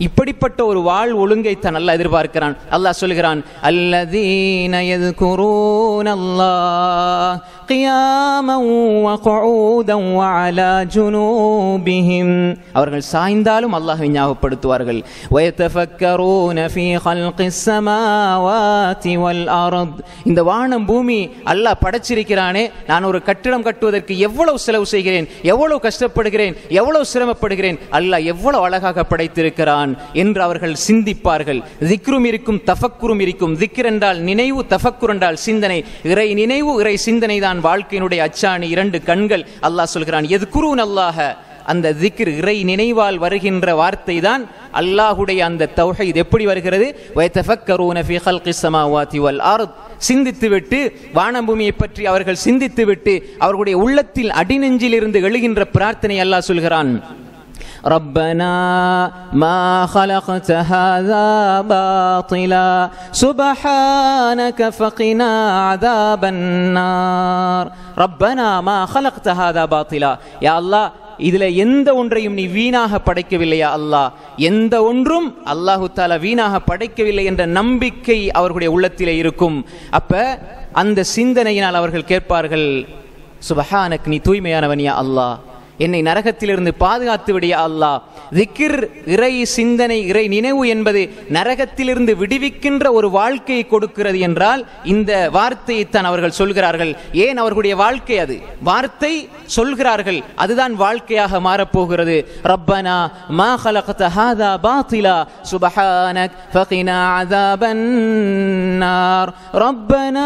இப்படிப்பட்ட ஒரு வாழ் ஒழுங்கை தான் அல்லாஹ் எதிர்பார்க்கிறான் அல்லாஹ் சொல்கிறான் அல்லதீன يذكرون الله قياما وقعودا وعلى جنوبهم அவர்கள் சாய்ந்தாலும் அல்லாஹ்வை ஞாபகப்படுத்துவார்கள் ويتفكرون في خلق السماوات والارض இந்த வானம் பூமி அல்லாஹ் படைச்சிருக்கிறானே நான் ஒரு கட்டிடம் கட்டுவதற்கு எவ்வளவு செலவு செய்கிறேன் எவ்வளவு கஷ்டப்படுகிறேன் எவ்வளவு சிரமப்படுகிறேன் அல்லாஹ் எவ்வளவு அழகாக படைத்திருக்கிறான் என்று அவர்கள் சிந்திப்பார்கள் திக்ரும் இருக்கும் தஃபக்குரும் இருக்கும் திக்ர் என்றால் நினைவு தஃபக்குர் என்றால் சிந்தனை இறை நினைவு இறை சிந்தனை தான் வாழ்க்கையினுடைய அச்சாணி இரண்டு கண்கள் அல்லாஹ் சொல்கிறான் எது குருன் அல்லாஹ அந்த திக்ர் இறை நினைவால் வருகின்ற வார்த்தை தான் அல்லாஹுடைய அந்த தௌஹீத் எப்படி வருகிறது வயத்தஃபக்கரூன ஃபீ ஹல்கிஸ் ஸமாவாதி வல் அர்த் சிந்தித்துவிட்டு வானபூமியை பற்றி அவர்கள் சிந்தித்துவிட்டு அவர்களுடைய உள்ளத்தில் அடிநெஞ்சிலிருந்து எழுகின்ற பிரார்த்தனை அல்லாஹ் சொல்கிறான் ربنا ما خلقت هذا باطلا سبحانك فقنا عذاب النار ربنا ما خلقت هذا باطلا يا الله இதுல எந்த ஒன்றையும் நீ வீணாக படைக்கவில்லையா அல்லாஹ் எந்த ஒன்றும் அல்லாஹு தாலா வீணாக படைக்கவில்லை என்ற நம்பிக்கை அவர்களுடைய உள்ளத்திலே இருக்கும் அப்ப அந்த சிந்தனையினால் அவர்கள் கேட்பார்கள் சுபஹானக் நீ தூய்மையானவனியா அல்லாஹ் என்னை நரகத்திலிருந்து பாதுகாத்து விடிய அல்லாஹ் திக்கிர் இறை சிந்தனை இறை நினைவு என்பது நரகத்திலிருந்து விடுவிக்கின்ற ஒரு வாழ்க்கையை கொடுக்கிறது என்றால் இந்த வார்த்தையை தான் அவர்கள் சொல்கிறார்கள் ஏன் அவர்களுடைய வாழ்க்கை அது வார்த்தை சொல்கிறார்கள் அதுதான் வாழ்க்கையாக மாறப்போகிறது ரப்பனா மா خلقت هذا باطلا سبحانك فقنا عذاب النار ربنا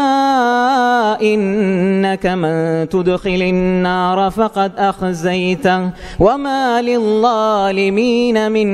إنك من تدخل النار فقد أخزيته وما للظالمين من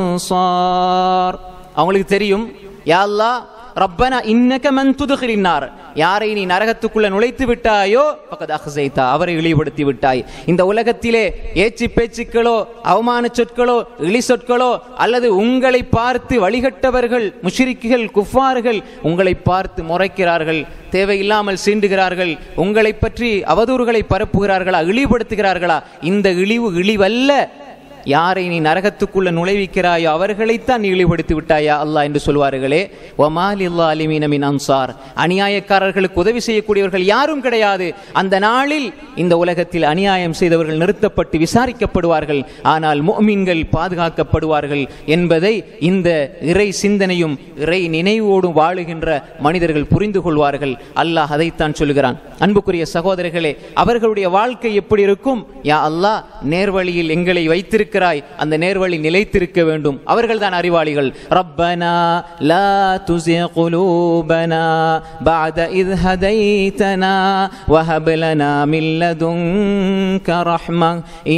أنصار அவங்களுக்கு தெரியும் யா அல்லாஹ் ரப்பனா இன்னக மன் துதுகிறினார் யாரை நீ நரகத்துக்குள்ள நுழைத்து விட்டாயோ பக்கத்து அஹ்சைத்தா அவரை இழிவுபடுத்தி விட்டாய் இந்த உலகத்திலே ஏச்சு பேச்சுக்களோ அவமான சொற்களோ இழி சொற்களோ அல்லது உங்களை பார்த்து வழிகட்டவர்கள் முஷிரிக்குகள் குஃபார்கள் உங்களை பார்த்து முறைக்கிறார்கள் தேவையில்லாமல் சீண்டுகிறார்கள் உங்களை பற்றி அவதூறுகளை பரப்புகிறார்களா இழிவுபடுத்துகிறார்களா இந்த இழிவு இழிவல்ல யாரை நீ நரகத்துக்குள்ள நுழைவிக்கிறாயோ அவர்களைத்தான் நீ இழிவுபடுத்தி விட்டாயா அல்லாஹ் என்று சொல்வார்களே ஒமாலில்லா அலிமீனமின் அன்சார் அநியாயக்காரர்களுக்கு உதவி செய்யக்கூடியவர்கள் யாரும் கிடையாது அந்த நாளில் இந்த உலகத்தில் அநியாயம் செய்தவர்கள் நிறுத்தப்பட்டு விசாரிக்கப்படுவார்கள் ஆனால் முஃமின்கள் பாதுகாக்கப்படுவார்கள் என்பதை இந்த இறை சிந்தனையும் இறை நினைவோடும் வாழுகின்ற மனிதர்கள் புரிந்து கொள்வார்கள் அல்லாஹ் அதைத்தான் சொல்கிறான் அன்புக்குரிய சகோதரர்களே அவர்களுடைய வாழ்க்கை எப்படி இருக்கும் யா அல்லாஹ் நேர்வழியில் எங்களை வைத்திருக்கிறாய் அந்த நேர்வழி நிலைத்திருக்க வேண்டும் அவர்கள் தான் அறிவாளிகள் ரப்பனா லா துஸி குலூபனா بعد إذ هديتنا وهب لنا من لدنك رحمة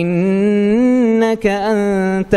إنك أنت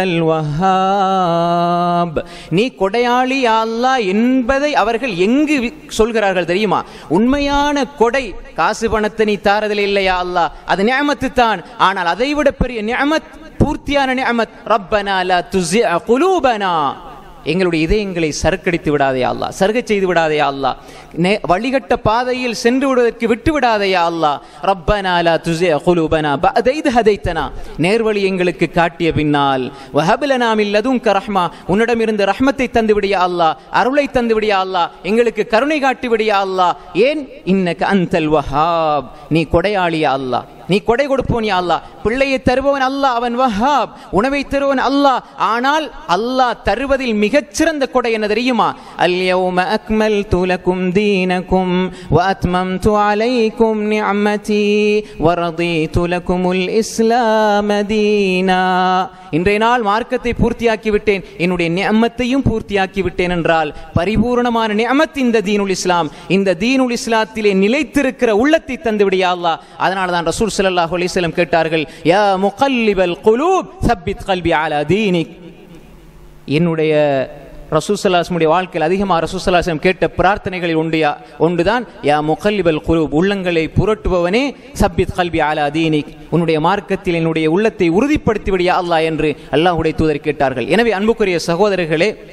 الوهاب நீ கொடையாளி யா அல்லாஹ் என்பதை அவர்கள் எங்கு வி- சொல்கிறார்கள் தெரியுமா உண்மையான கொடை காசு பணத்தை நீ தாரதில் இல்லையா அல்லாஹ் அது நியமத்து தான் ஆனால் அதைவிட பெரிய நியமத் பூர்த்தியான நியமத் ரப்பனா லா துஸி குலூபனா எங்களுடைய இதயங்களை சறுக்கடித்து விடாதே அல்லா சருகச் செய்து விடாதே அல்லா நே வழிகட்ட பாதையில் சென்று விடுவதற்கு விட்டு விடாதே அல்லா ரப்பனா லா துஸி குலூபனா பஅத இத் ஹதைத்தனா நேர்வழி எங்களுக்கு காட்டிய பின்னால் வஹப்லனா மின் லதுன்க ரஹ்மா உன்னிடமிருந்து ரஹ்மத்தை தந்து விடியா அல்லாஹ் அருளை தந்து விடியா அல்லாஹ் எங்களுக்கு கருணை காட்டி விடியா அல்லாஹ் ஏன் இன்னக அந்தல் வஹாப் நீ கொடையாளியா அல்லாஹ் நீ கொடை கொடுப்போன் யா அல்லாஹ் பிள்ளையை தருபவன் அல்லாஹ் அவன் வஹாப் உணவை தருவன் அல்லாஹ் ஆனால் அல்லாஹ் தருவதில் மிகச்சிறந்த கொடை என்ன தெரியுமா அல்யௌம அக்மல்து லகும் தீனகும் وأتممت عليكم نعمتي ورضيت لكم الإسلام دينا இன்றைய நாள் மார்க்கத்தை பூர்த்தியாக்கி விட்டேன் என்னுடைய நியமத்தையும் பூர்த்தியாக்கி விட்டேன் என்றால் பரிபூர்ணமான நியமத் இந்த தீனுல் இஸ்லாம் இந்த தீனுல் இஸ்லாத்திலே நிலைத்திருக்கிற உள்ளத்தை தந்து விடியா அல்லாஹ் அதனால தான் ரசூல் ஸல்லல்லாஹு அலைஹி வஸல்லம் கேட்டார்கள் யா முகல்லிபல் குலூப் சப்பித் கல்பி அலா தீனிக் என்னுடைய ரசூசல்லாசமுடைய வாழ்க்கையில் அதிகமாக ரசூசல்லாசம் கேட்ட பிரார்த்தனைகளில் ஒன்றியா ஒன்றுதான் யா முகல்லிபல் குலூப் உள்ளங்களை புரட்டுபவனே சப்பித் கல்வி அலா தீனிக் உன்னுடைய மார்க்கத்தில் என்னுடைய உள்ளத்தை உறுதிப்படுத்தி விடியா அல்லாஹ் என்று அல்லாஹ்வுடைய தூதர் கேட்டார்கள் எனவே அன்புக்குரிய சகோதரர்களே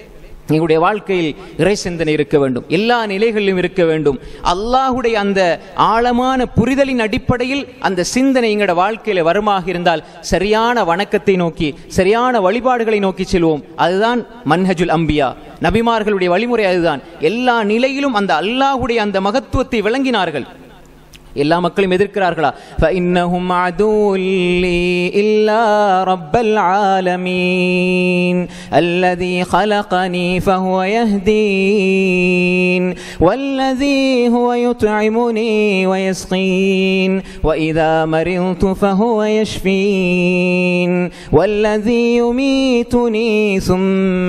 எங்களுடைய வாழ்க்கையில் இறை சிந்தனை இருக்க வேண்டும் எல்லா நிலைகளிலும் இருக்க வேண்டும் அல்லாஹுடைய அந்த ஆழமான புரிதலின் அடிப்படையில் அந்த சிந்தனை எங்களோட வாழ்க்கையில வருமாக இருந்தால் சரியான வணக்கத்தை நோக்கி சரியான வழிபாடுகளை நோக்கி செல்வோம் அதுதான் மன்ஹஜுல் அம்பியா நபிமார்களுடைய வழிமுறை அதுதான் எல்லா நிலையிலும் அந்த அல்லாஹுடைய அந்த மகத்துவத்தை விளங்கினார்கள் எல்லா மக்களும் எதிர்க்கிறார்களா فإنهم عدو لي إلا رب العالمين الذي خلقني فهو يهدين والذي هو يطعمني ويسقين وإذا مرضت فهو يشفين والذي يميتني ثم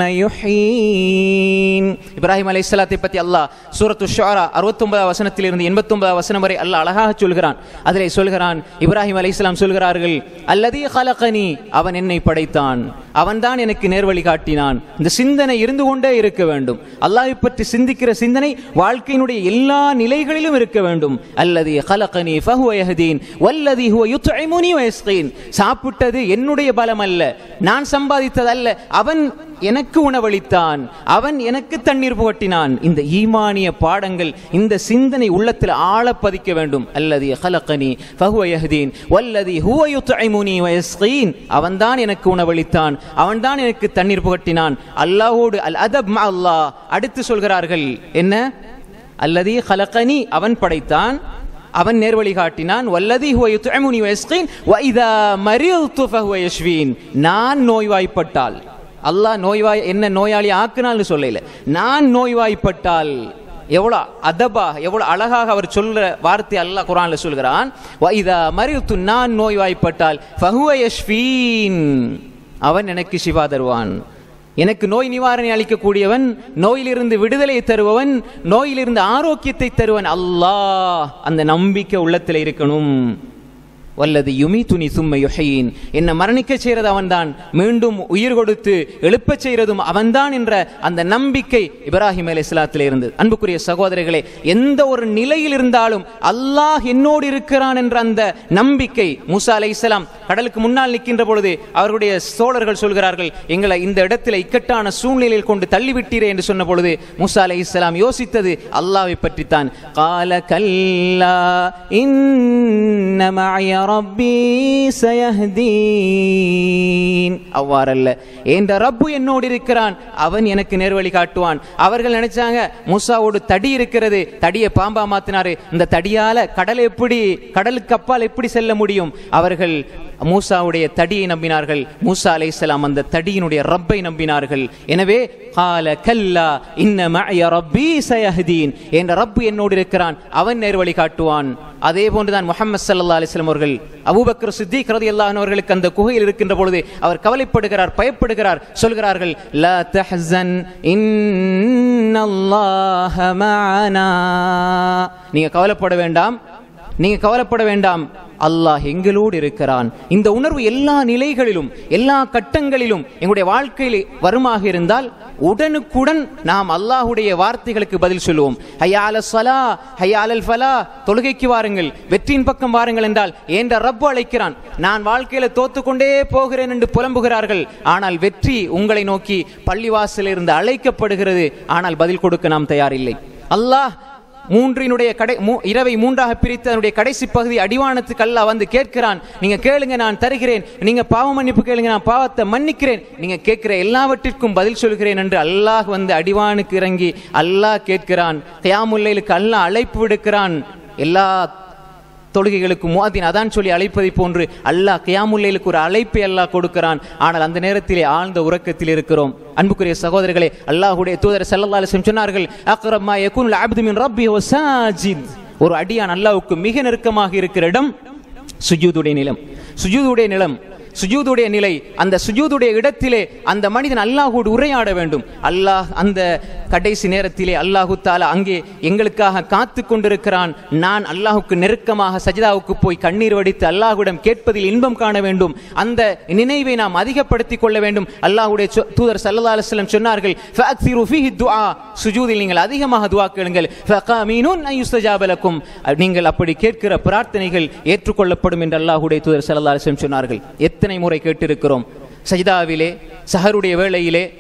يحيين இப்ராஹிம் அலைஹிஸ்ஸலாத்தை பற்றி அல்லாஹ் சூரத்து ஷுஆரா 69 வசனத்திலிருந்து 89 வசனம் வரை அல்லாஹ் அழகாக சொல்கிறான் அதிலே சொல்கிறான் இப்ராஹிம் அலைஹிஸ்ஸலாம் சொல்கிறார்கள் அல்லதி ஹலகனி அவன் என்னை படைத்தான் அவன்தான் எனக்கு நேர்வழி காட்டினான் இந்த சிந்தனை இருந்து கொண்டே இருக்க வேண்டும் அல்லாஹை பற்றி சிந்திக்கிற சிந்தனை வாழ்க்கையினுடைய எல்லா நிலைகளிலும் இருக்க வேண்டும் அல்லதி ஹலகனி ஃபஹுவ யஹ்தீன் வல்லதி ஹுவ யுத்இமுனி வயஸ்கீன் சாப்பிட்டது என்னுடைய பலம் அல்ல நான் சம்பாதித்தது அல்ல அவன் எனக்கு உணவளித்தான் அவன் எனக்கு தண்ணீர் புகட்டினான் இந்த ஈமானிய பாடங்கள் இந்த சிந்தனை உள்ளத்தில் ஆழ பதிக்க வேண்டும் அல்லது ஹலகனி ஃபஹுவ யஹ்தீன் வல்லதி ஹுவ யுத்இமுனி வயஸ்கீன் அவன்தான் எனக்கு உணவளித்தான் அவன்தான் எனக்கு தண்ணீர் புகட்டினான் அல்லாஹ்வோடு அல் அதப் மஅ அல்லாஹ் அடுத்து சொல்கிறார்கள் என்ன அல்லதி ஹலகனி அவன் படைத்தான் அவன் நேர்வழி காட்டினான் வல்லதி ஹுவ யுத்இமுனி வயஸ்கீன் வ இதா மரில்து ஃபஹுவ யஷ்வீன் நான் நோய்வாய்ப்பட்டால் அல்லாஹ் நோய்வாய் என்ன நோயாளி ஆக்குனால்னு சொல்லல நான் நோய்வாய்ப்பட்டால் எவ்வளோ அதபா எவ்வளோ அழகாக அவர் சொல்ற வார்த்தை அல்லாஹ் குரான்ல சொல்கிறான் வைதா மரித்து நான் நோய்வாய்ப்பட்டால் ஃபஹுவ யஷ்ஃபீன் அவன் எனக்கு சிவா தருவான் எனக்கு நோய் நிவாரணை அளிக்கக்கூடியவன் நோயிலிருந்து விடுதலை தருபவன் நோயிலிருந்து ஆரோக்கியத்தை தருவன் அல்லாஹ் அந்த நம்பிக்கை உள்ளத்தில் இருக்கணும் வல்லது யுமி துணி சும்ம யுஹையின் என்ன மரணிக்க செய்கிறது அவன்தான் மீண்டும் உயிர் கொடுத்து எழுப்பச் செய்கிறதும் அவன்தான் என்ற அந்த நம்பிக்கை இப்ராஹிம் அலி இஸ்லாத்தில் இருந்தது அன்புக்குரிய சகோதரர்களே எந்த ஒரு நிலையில் இருந்தாலும் அல்லாஹ் என்னோடு இருக்கிறான் என்ற அந்த நம்பிக்கை மூசா அலை இஸ்லாம் கடலுக்கு முன்னால் நிற்கின்ற பொழுது அவர்களுடைய சோழர்கள் சொல்கிறார்கள் எங்களை இந்த இடத்துல இக்கட்டான சூழ்நிலையில் கொண்டு தள்ளிவிட்டீரே என்று சொன்ன பொழுது மூசா அலை இஸ்லாம் யோசித்தது அல்லாவை பற்றித்தான் கால கல்லா இன்ன மஅய ரப்பி சயஹ்தீன் அவ்வாறல்ல என்ற ரப்பு என்னோடு இருக்கிறான் அவன் எனக்கு நேர்வழி காட்டுவான் அவர்கள் நினைச்சாங்க மூசாவோடு தடி இருக்கிறது தடியை பாம்பா மாத்தினாரு இந்த தடியால கடல் எப்படி கடலுக்கு அப்பால் எப்படி செல்ல முடியும் அவர்கள் மூசாவுடைய தடியை நம்பினார்கள் மூசா அலைஹிஸ்ஸலாம் அந்த தடியினுடைய ரப்பை நம்பினார்கள் எனவே கால கல்லா இன்ன மஅய ரப்பி சயஹ்தீன் என்ற ரப்பு என்னோடு இருக்கிறான் அவன் நேர்வழி காட்டுவான் அதே போன்றுதான் முஹம்மது ஸல்லல்லாஹு அலைஹி வஸல்லம் அவர்கள் அபூபக்கர் சித்திக் ரலியல்லாஹு அன்ஹு அவர்களுக்கு அந்த குகையில் இருக்கின்ற பொழுது அவர் கவலைப்படுகிறார் பயப்படுகிறார் சொல்கிறார்கள் லா தஹ்சன் இன்னல்லாஹ மஅனா நீங்க கவலைப்பட வேண்டாம் நீங்க கவலைப்பட வேண்டாம் அல்லாஹ் எங்களோடு இருக்கிறான் இந்த உணர்வு எல்லா நிலைகளிலும் எல்லா கட்டங்களிலும் எங்களுடைய வாழ்க்கையில் வருமாக இருந்தால் உடனுக்குடன் நாம் அல்லாஹுடைய வார்த்தைகளுக்கு பதில் சொல்லுவோம் ஹையால சலா ஹையாலல் ஃபலா தொழுகைக்கு வாருங்கள் வெற்றியின் பக்கம் வாருங்கள் என்றால் ஏன்ற ரப்பு அழைக்கிறான் நான் வாழ்க்கையில தோத்துக்கொண்டே போகிறேன் என்று புலம்புகிறார்கள் ஆனால் வெற்றி உங்களை நோக்கி பள்ளிவாசலில் இருந்து அழைக்கப்படுகிறது ஆனால் பதில் கொடுக்க நாம் தயாரில்லை அல்லாஹ் மூன்றினுடைய கடை மூ- இரவை மூன்றாக பிரித்து அதனுடைய கடைசி பகுதி அடிவானத்துக்கு அல்லாஹ் வந்து கேட்கிறான் நீங்க கேளுங்க நான் தருகிறேன் நீங்க பாவ மன்னிப்பு கேளுங்க நான் பாவத்தை மன்னிக்கிறேன் நீங்க கேட்கிற எல்லாவற்றிற்கும் பதில் சொல்கிறேன் என்று அல்லாஹ் வந்து அடிவானுக்கு இறங்கி அல்லாஹ் கேட்கிறான் கியாமுல்லைலுக்கு அல்லாஹ் அழைப்பு விடுக்கிறான் எல்லா தொழுகைகளுக்கு முவாதின் அதான் சொல்லி அழைப்பதை போன்று அல்லாஹ் கியாமுல்லைலுக்கு ஒரு அழைப்பை அல்லாஹ் கொடுக்கிறான் ஆனால் அந்த நேரத்திலே ஆழ்ந்த உறக்கத்தில் இருக்கிறோம் அன்புக்குரிய சகோதரர்களே அல்லாஹ்வுடைய தூதர் ஸல்லல்லாஹு அலைஹி வஸல்லம் சொன்னார்கள் அக்ரப் மா யகுனுல் அப்து மின் ரப்பி வ சாஜித் ஒரு அடியான் அல்லாஹ்வுக்கு மிக நெருக்கமாக இருக்கிற இடம் சுஜூதுடைய நிலம் சுஜூதுடைய நிலம் சுஜூதுடைய நிலை அந்த சுஜூதுடைய இடத்திலே அந்த மனிதன் அல்லாஹோடு உரையாட வேண்டும் அல்லாஹ் அந்த கடைசி நேரத்திலே அல்லாஹு தாலா அங்கே எங்களுக்காக காத்து கொண்டிருக்கிறான் நான் அல்லாஹுக்கு நெருக்கமாக சஜிதாவுக்கு போய் கண்ணீர் வடித்து அல்லாஹ்விடம் கேட்பதில் இன்பம் காண வேண்டும் அந்த நினைவை நாம் அதிகப்படுத்திக் கொள்ள வேண்டும் அல்லாஹ்வுடைய சொ- தூதர் சல்லல்லாஹு அலைஹி வஸல்லம் சொன்னார்கள் ஃபஅக்ஸிரு ஃபீஹி துஆ சுஜூதில் நீங்கள் அதிகமாக துஆ கேளுங்கள் ஃபகாமீனுன் அன் யுஸ்தஜாப லக்கும் நீங்கள் அப்படி கேட்கிற பிரார்த்தனைகள் ஏற்றுக்கொள்ளப்படும் என்று அல்லாஹ்வுடைய தூதர் ஸல்லல்லாஹு அலைஹி வஸல்லம் சொன்னார்கள் எத்தனை முறை கேட்டிருக்கிறோம் சஜிதாவிலே சஹருடைய வேளையிலே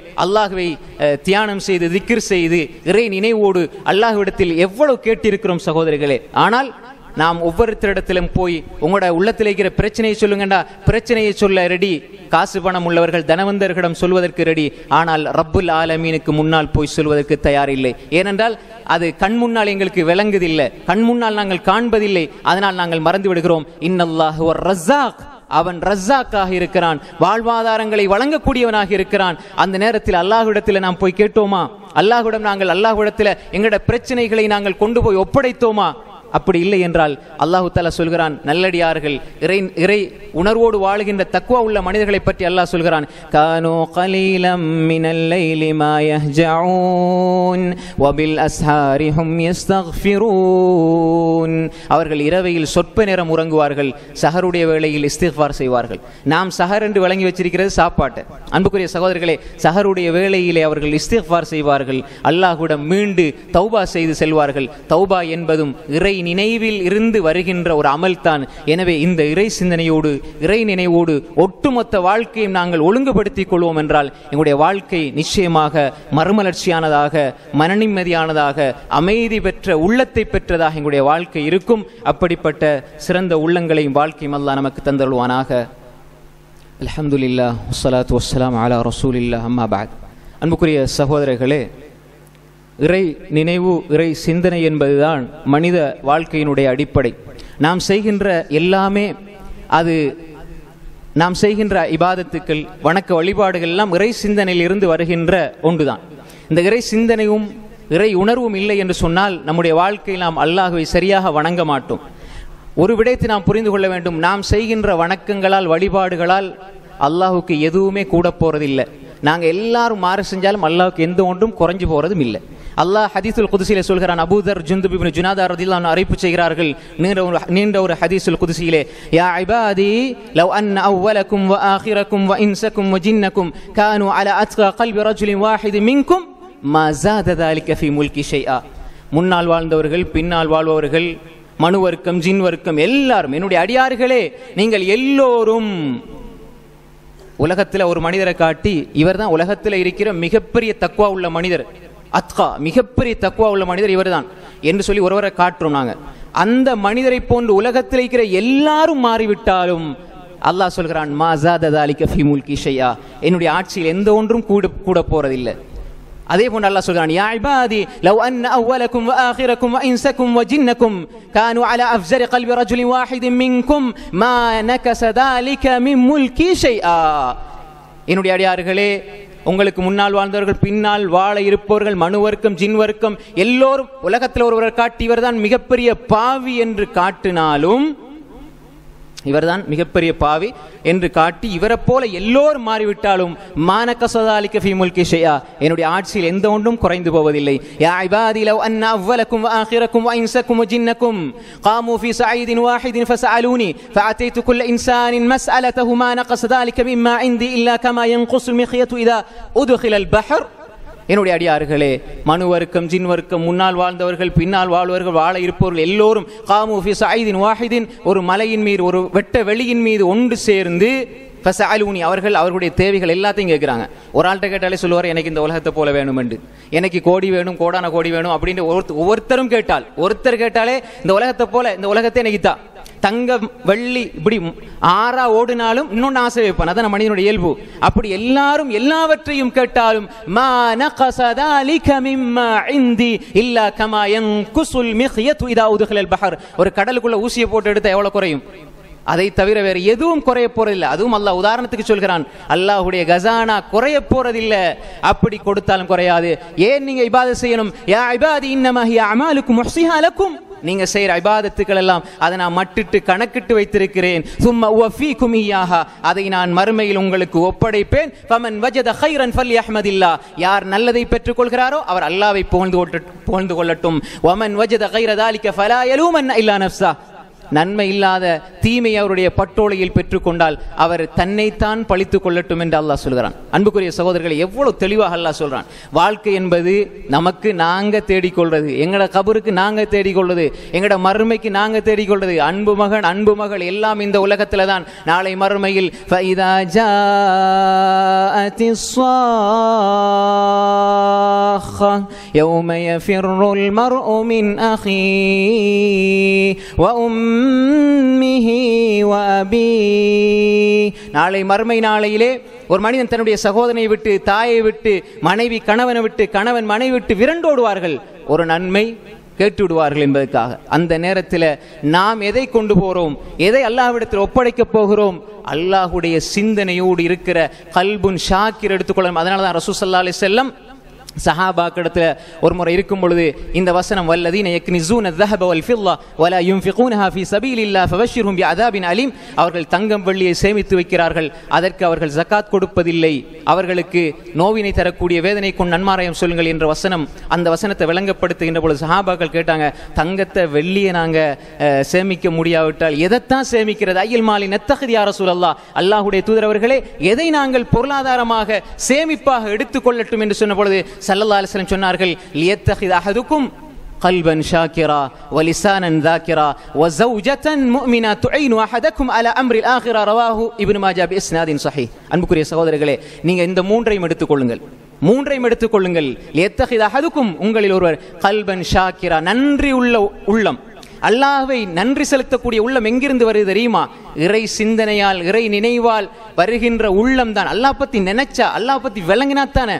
அல்லாஹுவை அஹ், தியானம் செய்து திக்ர் செய்து இறை நினைவோடு அல்லாஹ்விடத்தில் எவ்வளவு கேட்டிருக்கிறோம் சகோதரர்களே ஆனால் நாம் ஒவ்வொருத்தரிடத்திலும் போய் உங்களோட உள்ளத்தில் இருக்கிற பிரச்சனையை சொல்லுங்கண்டா பிரச்சனையை சொல்ல ரெடி காசு பணம் உள்ளவர்கள் தனவந்தர்களிடம் சொல்வதற்கு ரெடி ஆனால் ரப்புல் ஆலமீனுக்கு முன்னால் போய் சொல்வதற்கு தயார் இல்லை ஏனென்றால் அது கண் முன்னால் எங்களுக்கு விளங்குதில்லை கண் முன்னால் நாங்கள் காண்பதில்லை அதனால் நாங்கள் மறந்து விடுகிறோம் இன்னல்லாஹு ரஸாக் அவன் ரஸ்ஸாக்காக இருக்கிறான் வாழ்வாதாரங்களை வழங்கக்கூடியவனாக இருக்கிறான் அந்த நேரத்தில் அல்லாஹ்விடத்தில் நாம் போய் கேட்டோமா அல்லாஹ்விடம் நாங்கள் அல்லாஹ்விடத்தில் எங்களோட பிரச்சனைகளை நாங்கள் கொண்டு போய் ஒப்படைத்தோமா அப்படி இல்லை என்றால் அல்லாஹு தாலா சொல்கிறான் நல்லடியார்கள் இறை இறை உணர்வோடு வாழுகின்ற தக்குவா உள்ள மனிதர்களை பற்றி அல்லாஹ் சொல்கிறான் கானோ கலீலம் மினல் லைலி மா யஹ்ஜஊன் வபில் அஸ்ஹாரி ஹும் யஸ்தக்ஃபிரூன் அவர்கள் இரவையில் சொற்ப நேரம் உறங்குவார்கள் சஹருடைய வேளையில் இஸ்திஃபார் செய்வார்கள் நாம் சஹர் என்று வழங்கி வச்சிருக்கிறது சாப்பாட்டு அன்புக்குரிய சகோதரர்களே சஹருடைய வேளையிலே அவர்கள் இஸ்திஃபார் செய்வார்கள் அல்லாஹ்விடம் மீண்டு தௌபா செய்து செல்வார்கள் தௌபா என்பதும் இறை நினைவில் இருந்து வருகின்ற ஒரு அமல்தான் எனவே இந்த இறை சிந்தனையோடு இறை நினைவோடு ஒட்டுமொத்த வாழ்க்கையும் நாங்கள் ஒழுங்குபடுத்திக் கொள்வோம் என்றால் எங்களுடைய வாழ்க்கை நிச்சயமாக மறுமலர்ச்சியானதாக மனநிம்மதியானதாக அமைதி பெற்ற உள்ளத்தை பெற்றதாக எங்களுடைய வாழ்க்கை இருக்கும் அப்படிப்பட்ட சிறந்த உள்ளங்களையும் வாழ்க்கையும் அல்லாஹ் நமக்கு தந்தருள்வானாக அல்ஹம்துலில்லா வஸ்ஸலாத்து வஸ்ஸலாம் அலா ரசூலில்லா அம்மா பாத் அன்புக்குரிய சகோதரர்களே இறை நினைவு இறை சிந்தனை என்பதுதான் மனித வாழ்க்கையினுடைய அடிப்படை நாம் செய்கின்ற எல்லாமே அது நாம் செய்கின்ற இபாதத்துக்கள் வணக்க வழிபாடுகள் எல்லாம் இறை சிந்தனையில் இருந்து வருகின்ற ஒன்றுதான் இந்த இறை சிந்தனையும் இறை உணர்வும் இல்லை என்று சொன்னால் நம்முடைய வாழ்க்கையில் நாம் அல்லாஹுவை சரியாக வணங்க மாட்டோம் ஒரு விடயத்தை நாம் புரிந்து கொள்ள வேண்டும் நாம் செய்கின்ற வணக்கங்களால் வழிபாடுகளால் அல்லாஹுக்கு எதுவுமே கூட போறதில்லை நாங்க எல்லாரும் மாறு செஞ்சாலும் அல்லாஹுக்கு எந்த ஒன்றும் குறைஞ்சு போறதும் இல்லை அல்லாஹ் ஹதீஸுல் குதிசிலே சொல்கிறான் அபூதர் ஜுந்துப் இப்னு ஜுனாதா ரதியல்லாஹு அறிவிப்பு செய்கிறார்கள் நீண்ட ஒரு நீண்ட ஒரு ஹதீஸுல் குதிசியிலே யா இபாதி லவ் அன் அவ்வலக்கும் வ ஆகிரக்கும் வ இன்சக்கும் வ ஜின்னக்கும் கானு அலா அத்கா கல்பி ரஜுலின் வாஹிது மின்கும் மா ஜாத ذلك في முல்கி ஷைஆ முன்னால் வாழ்ந்தவர்கள் பின்னால் வாழ்பவர்கள் மனு வர்க்கம் ஜின் வர்க்கம் எல்லாரும் என்னுடைய அடியார்களே நீங்கள் எல்லோரும் உலகத்துல ஒரு மனிதரை காட்டி இவர்தான் உலகத்துல இருக்கிற மிகப்பெரிய தக்குவா உள்ள மனிதர் அத்கா மிகப்பெரிய தக்குவா உள்ள மனிதர் இவர்தான் என்று சொல்லி ஒருவரை காட்டுறோம் நாங்க அந்த மனிதரை போன்று உலகத்தில் இருக்கிற எல்லாரும் மாறிவிட்டாலும் அல்லாஹ் சொல்கிறான் மா ஜாததாலிக ஃபி முல்கி ஷையா என்னுடைய ஆட்சியில் எந்த ஒன்றும் கூட கூட போறதில்லை அதே போன்று அல்லாஹ் சொல்கிறான் யா இபாதி லவ் அன் அவ்வலக்கும் வ ஆகிரக்கும் வ இன்சக்கும் வ ஜின்னக்கும் கானு அலா அஃப்ஸரி கல்பி ரஜுலி வாஹிதின் மின்கும் மா நகஸ ذلك மின் முல்கி ஷைஆ என்னுடைய அடியார்களே உங்களுக்கு முன்னால் வாழ்ந்தவர்கள் பின்னால் வாழ இருப்பவர்கள் மனு வர்க்கம் ஜின் வர்க்கம் எல்லோரும் உலகத்தில் ஒருவரை காட்டி இவர்தான் மிகப்பெரிய பாவி என்று காட்டினாலும் இவர்தான் மிகப்பெரிய பாவி என்று காட்டி இவரை போல எல்லோரும் மாறிவிட்டாலும் மானக்க சதாலிக்க ஃபி முல்கி ஷையா என்னுடைய ஆட்சியில் எந்த ஒன்றும் குறைந்து போவதில்லை யா இபாதி லவ் அன்ன அவ்வலக்கும் வஆகிரக்கும் வஇன்சக்கும் வஜின்னக்கும் قاموا في صعيد واحد فسألوني فأتيت كل إنسان مسألته ما نقص ذلك مما عندي إلا كما ينقص المخيط إذا أدخل البحر என்னுடைய அடியார்களே மனு வர்க்கம் ஜின் வர்க்கம் முன்னால் வாழ்ந்தவர்கள் பின்னால் வாழ்வர்கள் வாழ இருப்பவர்கள் எல்லோரும் காமு ஃபி சைதின் வாஹிதின் ஒரு மலையின் மீது ஒரு வெட்ட வெளியின் மீது ஒன்று சேர்ந்து ஃபசஅலூனி அவர்கள் அவர்களுடைய தேவைகள் எல்லாத்தையும் கேட்குறாங்க ஒரு ஆள்கிட்ட கேட்டாலே சொல்லுவார் எனக்கு இந்த உலகத்தை போல வேணும் என்று எனக்கு கோடி வேணும் கோடான கோடி வேணும் அப்படின்னு ஒருத்த- ஒவ்வொருத்தரும் கேட்டால் ஒருத்தர் கேட்டாலே இந்த உலகத்தை போல இந்த உலகத்தை எனக்கு தான் தங்கம் வெள்ளி இப்படி ஆறா ஓடினாலும் இன்னொன்று ஆசை வைப்பான் அதான் மனிதனுடைய இயல்பு அப்படி எல்லாரும் எல்லாவற்றையும் கேட்டாலும் மா நகஸ ذلك مما عندي الا كما ينقص المخيط اذا ادخل البحر ஒரு கடலுக்குள்ள ஊசியை போட்டு எடுத்தா எவ்வளவு குறையும் அதை தவிர வேறு எதுவும் குறைய போறதில்லை அதுவும் அல்லாஹ் உதாரணத்துக்கு சொல்கிறான் அல்லாஹ்வுடைய கசானா குறைய போறதில்லை அப்படி கொடுத்தாலும் குறையாது ஏன் நீங்க இபாதத் செய்யணும் யா இபாதி இன்னமா ஹிய அமாலுக்கும் முஹ்சிஹா லக்கும் நீங்க செய்யற இபாதத்துக்கள் எல்லாம் அதை நான் மட்டிட்டு கணக்கிட்டு வைத்திருக்கிறேன் சும்மா உவஃபீக்கும் ஈயாஹா அதை நான் மறுமையில் உங்களுக்கு ஒப்படைப்பேன் ஃபமன் வஜத கைரன் ஃபல்யஹ்மதில்லா யார் நல்லதை பெற்றுக்கொள்கிறாரோ அவர் அல்லாஹ்வை புகழ்ந்து கொள்ளட்டும் புகழ்ந்து கொள்ளட்டும் வமன் வஜத கைர தாலிக ஃபலா யலூமன் இல்லா நஃப்ஸா நன்மை இல்லாத தீமை அவருடைய பட்டோலையில் பெற்றுக்கொண்டால் அவர் தன்னைத்தான் பழித்துக் கொள்ளட்டும் என்று அல்லாஹ் சொல்கிறான் அன்புக்குரிய சகோதரர்களை எவ்வளவு தெளிவாக அல்லாஹ் சொல்றான் வாழ்க்கை என்பது நமக்கு நாங்க தேடிக்கொள்றது எங்கட கபருக்கு நாங்க தேடிக்கொள்வது எங்கட மறுமைக்கு நாங்க தேடிக்கொள்வது அன்பு மகன் அன்பு மகள் எல்லாம் இந்த உலகத்துல தான் நாளை மறுமையில் فَإِذَا جَاءَتِ الصَّاخَّةُ يَوْمَ يَفِرُّ الْمَرْءُ مِنْ أَخِيهِ وَأُمِّهِ وَأَبِيهِ நாளை மறுமை நாளையிலே ஒரு மனிதன் தன்னுடைய சகோதரனை விட்டு தாயை விட்டு மனைவி கணவனை விட்டு கணவன் மனைவி விட்டு விரண்டோடுவார்கள் ஒரு நன்மை கேட்டு விடுவார்கள் என்பதற்காக அந்த நேரத்தில் நாம் எதை கொண்டு போகிறோம் எதை அல்லாஹ்விடத்தில் ஒப்படைக்கப் போகிறோம் அல்லாஹுடைய சிந்தனையோடு இருக்கிற கல்புன் ஷாக்கிர் எடுத்துக்கொள்ளணும் அதனால தான் ரசூ சல்லா அலி செல்லம் சஹாபாக்கிடத்துல ஒரு முறை இருக்கும் பொழுது இந்த வசனம் வல்லதீன யக்னிசூன الذهب والفضة ولا ينفقونها في سبيل الله فبشرهم بعذاب أليم அவர்கள் தங்கம் வெள்ளியை சேமித்து வைக்கிறார்கள் அதற்கு அவர்கள் ஜகாத் கொடுப்பதில்லை அவர்களுக்கு நோவினை தரக்கூடிய வேதனை கொண்டு நன்மாராயம் சொல்லுங்கள் என்ற வசனம் அந்த வசனத்தை விளங்கப்படுத்துகின்ற பொழுது சஹாபாக்கள் கேட்டாங்க தங்கத்தை வெள்ளியை நாங்க அஹ், சேமிக்க முடியாவிட்டால் எதைத்தான் சேமிக்கிறது ஐயல் மாலி நத்தகதி அரசூல் அல்லாஹ் அல்லாஹுடைய தூதர் அவர்களே எதை நாங்கள் பொருளாதாரமாக சேமிப்பாக எடுத்துக்கொள்ளட்டும் என்று சொன்ன பொழுது சல்லல்லா அலிஸ்லம் சொன்னார்கள் லியத்தஹித் அஹதுக்கும் قلبا شاكرا ولسانا ذاكرا وزوجة مؤمنة تعين أحدكم على أمر الآخرة رواه ابن ماجه بإسناد صحيح அன்புக்குரிய சகோதரர்களே நீங்க இந்த மூன்றையும் எடுத்துக்கொள்ளுங்கள் மூன்றையும் எடுத்துக்கொள்ளுங்கள் லியத்தஹித் அஹதுக்கும் உங்களில் ஒருவர் கல்பன் ஷாக்கிரா நன்றி உள்ள உள்ளம் அல்லாஹ்வை நன்றி செலுத்தக்கூடிய உள்ளம் எங்கிருந்து வருது தெரியுமா இறை சிந்தனையால் இறை நினைவால் வருகின்ற உள்ளம் தான் அல்லாஹ் பத்தி நினைச்சா அல்லாஹ் பத்தி விளங்கினாத்தானே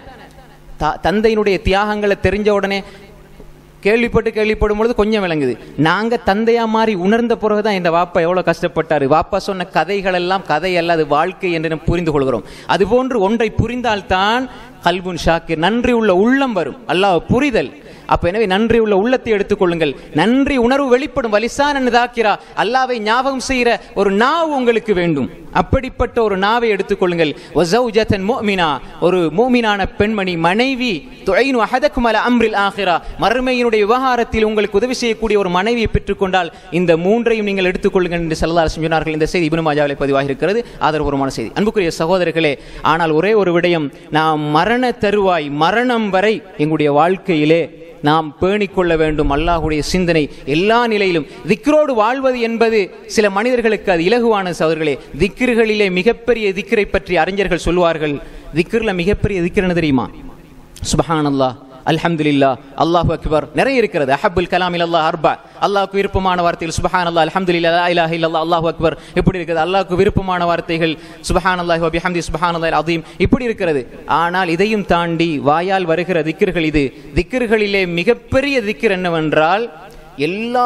த- தந்தையினுடைய தியாகங்களை தெரிஞ்ச உடனே கேள்விப்பட்டு கேள்விப்படும் பொழுது கொஞ்சம் விளங்குது நாங்க தந்தையா மாதிரி உணர்ந்த பிறகுதான் இந்த வாப்பா எவ்வளவு கஷ்டப்பட்டாரு வாப்பா சொன்ன கதைகள் எல்லாம் கதை அல்ல அது வாழ்க்கை என்று நாம் புரிந்து கொள்கிறோம் அதுபோன்று ஒன்றை புரிந்தால்தான் கல்புன் ஷாக்கிர் நன்றி உள்ள உள்ளம் வரும் அல்லாஹ் புரிதல் அப்ப எனவே நன்றி உள்ள உள்ளத்தை எடுத்துக்கொள்ளுங்கள் நன்றி உணர்வு வெளிப்படும் வலிசான் தாக்கிறா அல்லாவை ஞாபகம் செய்கிற ஒரு நாவு உங்களுக்கு வேண்டும் அப்படிப்பட்ட ஒரு நாவை எடுத்துக்கொள்ளுங்கள் வஸௌஜத்தன் முஃமினா ஒரு மூமினான பெண்மணி மனைவி துஐனு அஹதக்கும் அல அம்ரில் ஆகிரா மறுமையினுடைய விவகாரத்தில் உங்களுக்கு உதவி செய்யக்கூடிய ஒரு மனைவியை பெற்றுக்கொண்டால் இந்த மூன்றையும் நீங்கள் எடுத்துக்கொள்ளுங்கள் என்று சல்லல்லாஹு சொன்னார்கள் இந்த செய்தி இப்னு மாஜாவிலே பதிவாகி இருக்கிறது ஆதரவுபூர்வமான செய்தி அன்புக்குரிய சகோதரர்களே ஆனால் ஒரே ஒரு விடயம் நாம் மரண தருவாய் மரணம் வரை எங்களுடைய வாழ்க்கையிலே நாம் பேணிக்கொள்ள வேண்டும் அல்லாஹுடைய சிந்தனை எல்லா நிலையிலும் திக்ரோடு வாழ்வது என்பது சில மனிதர்களுக்கு அது இலகுவான சகோதரர்களே திக்ருகளிலே மிகப்பெரிய திக்ரை பற்றி அறிஞர்கள் சொல்வார்கள் திக்ரில் மிகப்பெரிய திக்ர் என்ன தெரியுமா சுபஹானல்லாஹ் அல்ஹம்துலில்லா அல்லாஹு அக்பர் நிறைய இருக்கிறது அஹப்புல் கலாமில் அல்லாஹ் அர்பா அல்லாஹ்க்கு விருப்பமான வார்த்தைகள் சுபஹான் அல்லாஹ் அல்ஹம்துலில்லா லா இலாஹ இல்லல்லாஹ் அல்லாஹு அக்பர் இப்படி இருக்குது அல்லாஹ்க்கு விருப்பமான வார்த்தைகள் சுபஹான் அல்லாஹ் வபிஹம்தி சுபஹான் அல்லாஹ் அதீம் இப்படி இருக்கிறது ஆனால் இதையும் தாண்டி வாயால் வருகிற திக்ர்கள் இது திக்ர்களிலே மிகப்பெரிய திக்ர் என்னவென்றால் எல்லா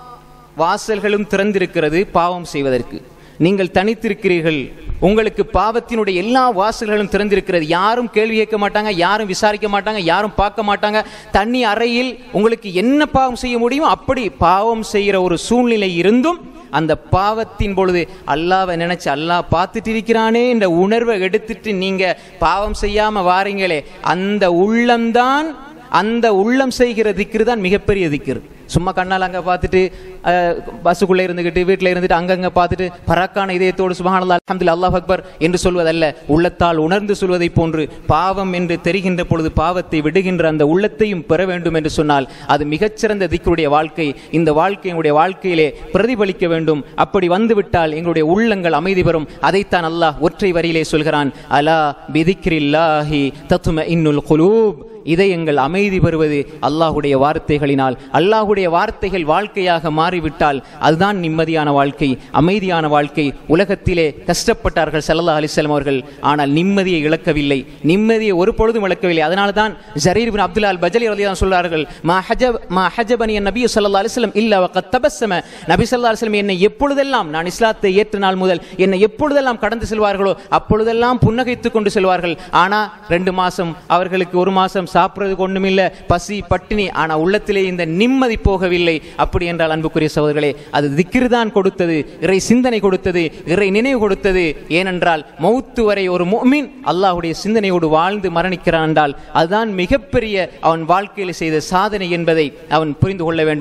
வாசல்களும் திறந்திருக்கிறது பாவம் செய்வதற்கு நீங்கள் தனித்திருக்கிறீர்கள் உங்களுக்கு பாவத்தினுடைய எல்லா வாசல்களும் திறந்திருக்கிறது யாரும் கேள்வி கேட்க மாட்டாங்க யாரும் விசாரிக்க மாட்டாங்க யாரும் பார்க்க மாட்டாங்க தண்ணி அறையில் உங்களுக்கு என்ன பாவம் செய்ய முடியுமோ அப்படி பாவம் செய்கிற ஒரு சூழ்நிலை இருந்தும் அந்த பாவத்தின் பொழுது அல்லாவை நினைச்சு அல்லாஹ் பார்த்துட்டு இருக்கிறானே என்ற உணர்வை எடுத்துட்டு நீங்க பாவம் செய்யாம வாரீங்களே அந்த உள்ளம்தான் அந்த உள்ளம் செய்கிற திக்ரு தான் மிகப்பெரிய திக்ரு சும்மா கண்ணால் அங்கே பார்த்துட்டு அஹ், பஸ்ஸுக்குள்ளே இருந்துக்கிட்டு வீட்டில் இருந்துட்டு அங்கங்கே பார்த்துட்டு பறக்கான இதயத்தோடு சுபஹானல்லாஹ் அல்ஹம்துலில்லாஹ் அல்லாஹ் அக்பர் என்று சொல்வதல்ல உள்ளத்தால் உணர்ந்து சொல்வதைப் போன்று பாவம் என்று தெரிகின்ற பொழுது பாவத்தை விடுகின்ற அந்த உள்ளத்தையும் பெற வேண்டும் என்று சொன்னால் அது மிகச்சிறந்த திக்ருடைய வாழ்க்கை இந்த வாழ்க்கை எங்களுடைய வாழ்க்கையிலே பிரதிபலிக்க வேண்டும் அப்படி வந்துவிட்டால் எங்களுடைய உள்ளங்கள் அமைதி பெறும் அதைத்தான் அல்லாஹ் ஒற்றை வரியிலே சொல்கிறான் அலா பிதிக்ரில்லாஹி தத்தும இன்னுல் குலூப் இதயங்கள் அமைதி பெறுவது அல்லாஹுடைய வார்த்தைகளினால் அல்லாஹுடைய வார்த்தைகள் வாழ்க்கையாக மாறிவிட்டால் அதுதான் நிம்மதியான வாழ்க்கை அமைதியான வாழ்க்கை உலகத்திலே கஷ்டப்பட்டார்கள் ஸல்லல்லாஹு அலைஹி வஸல்லம் அவர்கள் ஆனால் நிம்மதியை இழக்கவில்லை நிம்மதியை ஒரு பொழுதும் இழக்கவில்லை அதனால தான் ஜரீர் பின் அப்துல்லா அல் பஜலி ரலியல்லாஹு சொல்றார்கள் மா ஹஜப் மா ஹஜபனி நபி ஸல்லல்லாஹு அலைஹி வஸல்லம் இல்லா வகத் தபஸ்ஸம நபி ஸல்லல்லாஹு அலைஹி வஸல்லம் என்னை எப்பொழுதெல்லாம் நான் இஸ்லாத்தை ஏற்ற நாள் முதல் என்னை எப்பொழுதெல்லாம் கடந்து செல்வார்களோ அப்பொழுதெல்லாம் புன்னகைத்துக் கொண்டு செல்வார்கள் ஆனா ரெண்டு மாசம் அவர்களுக்கு ஒரு மாசம் சாப்பிடுறதுக்கு ஒண்ணுமில்ல பசி பட்டினி ஆனா உள்ளத்திலே இந்த நிம்மதி போகவில்லை அப்படி என்றால் அன்புக்குரிய சகோதரர்களே அது திக்ரு தான் கொடுத்தது இறை சிந்தனை கொடுத்தது இறை நினைவு கொடுத்தது ஏனென்றால் மௌத்து வரை ஒரு முஃமின் அல்லாஹ்வுடைய சிந்தனையோடு வாழ்ந்து மரணிக்கிறான் என்றால் அதுதான் மிகப்பெரிய அவன் வாழ்க்கையில் செய்த சாதனை என்பதை அவன் புரிந்து கொள்ள வேண்டும்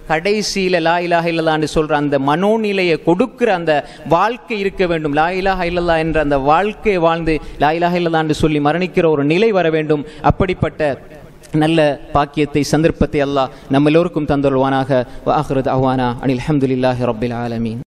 கடைசியில் லா இலாஹ இல்லல்லான்னு சொல்ற அந்த மனோநிலையை கொடுக்கிற அந்த வாழ்க்கை இருக்க வேண்டும் லா இலாஹ இல்லல்லா என்ற அந்த வாழ்க்கையை வாழ்ந்து லா இலாஹ இல்லல்லான்னு சொல்லி மரணிக்கிற ஒரு நிலை வர வேண்டும் அப்படிப்பட்ட நல்ல பாக்கியத்தை சந்தர்ப்பத்தை அல்லாஹ் நம்ம எல்லோருக்கும் தந்துள்வானாக வாஹ்ரத் அவானா அனில் அஹமதுல்லாஹி ரபில் ஆலமீன்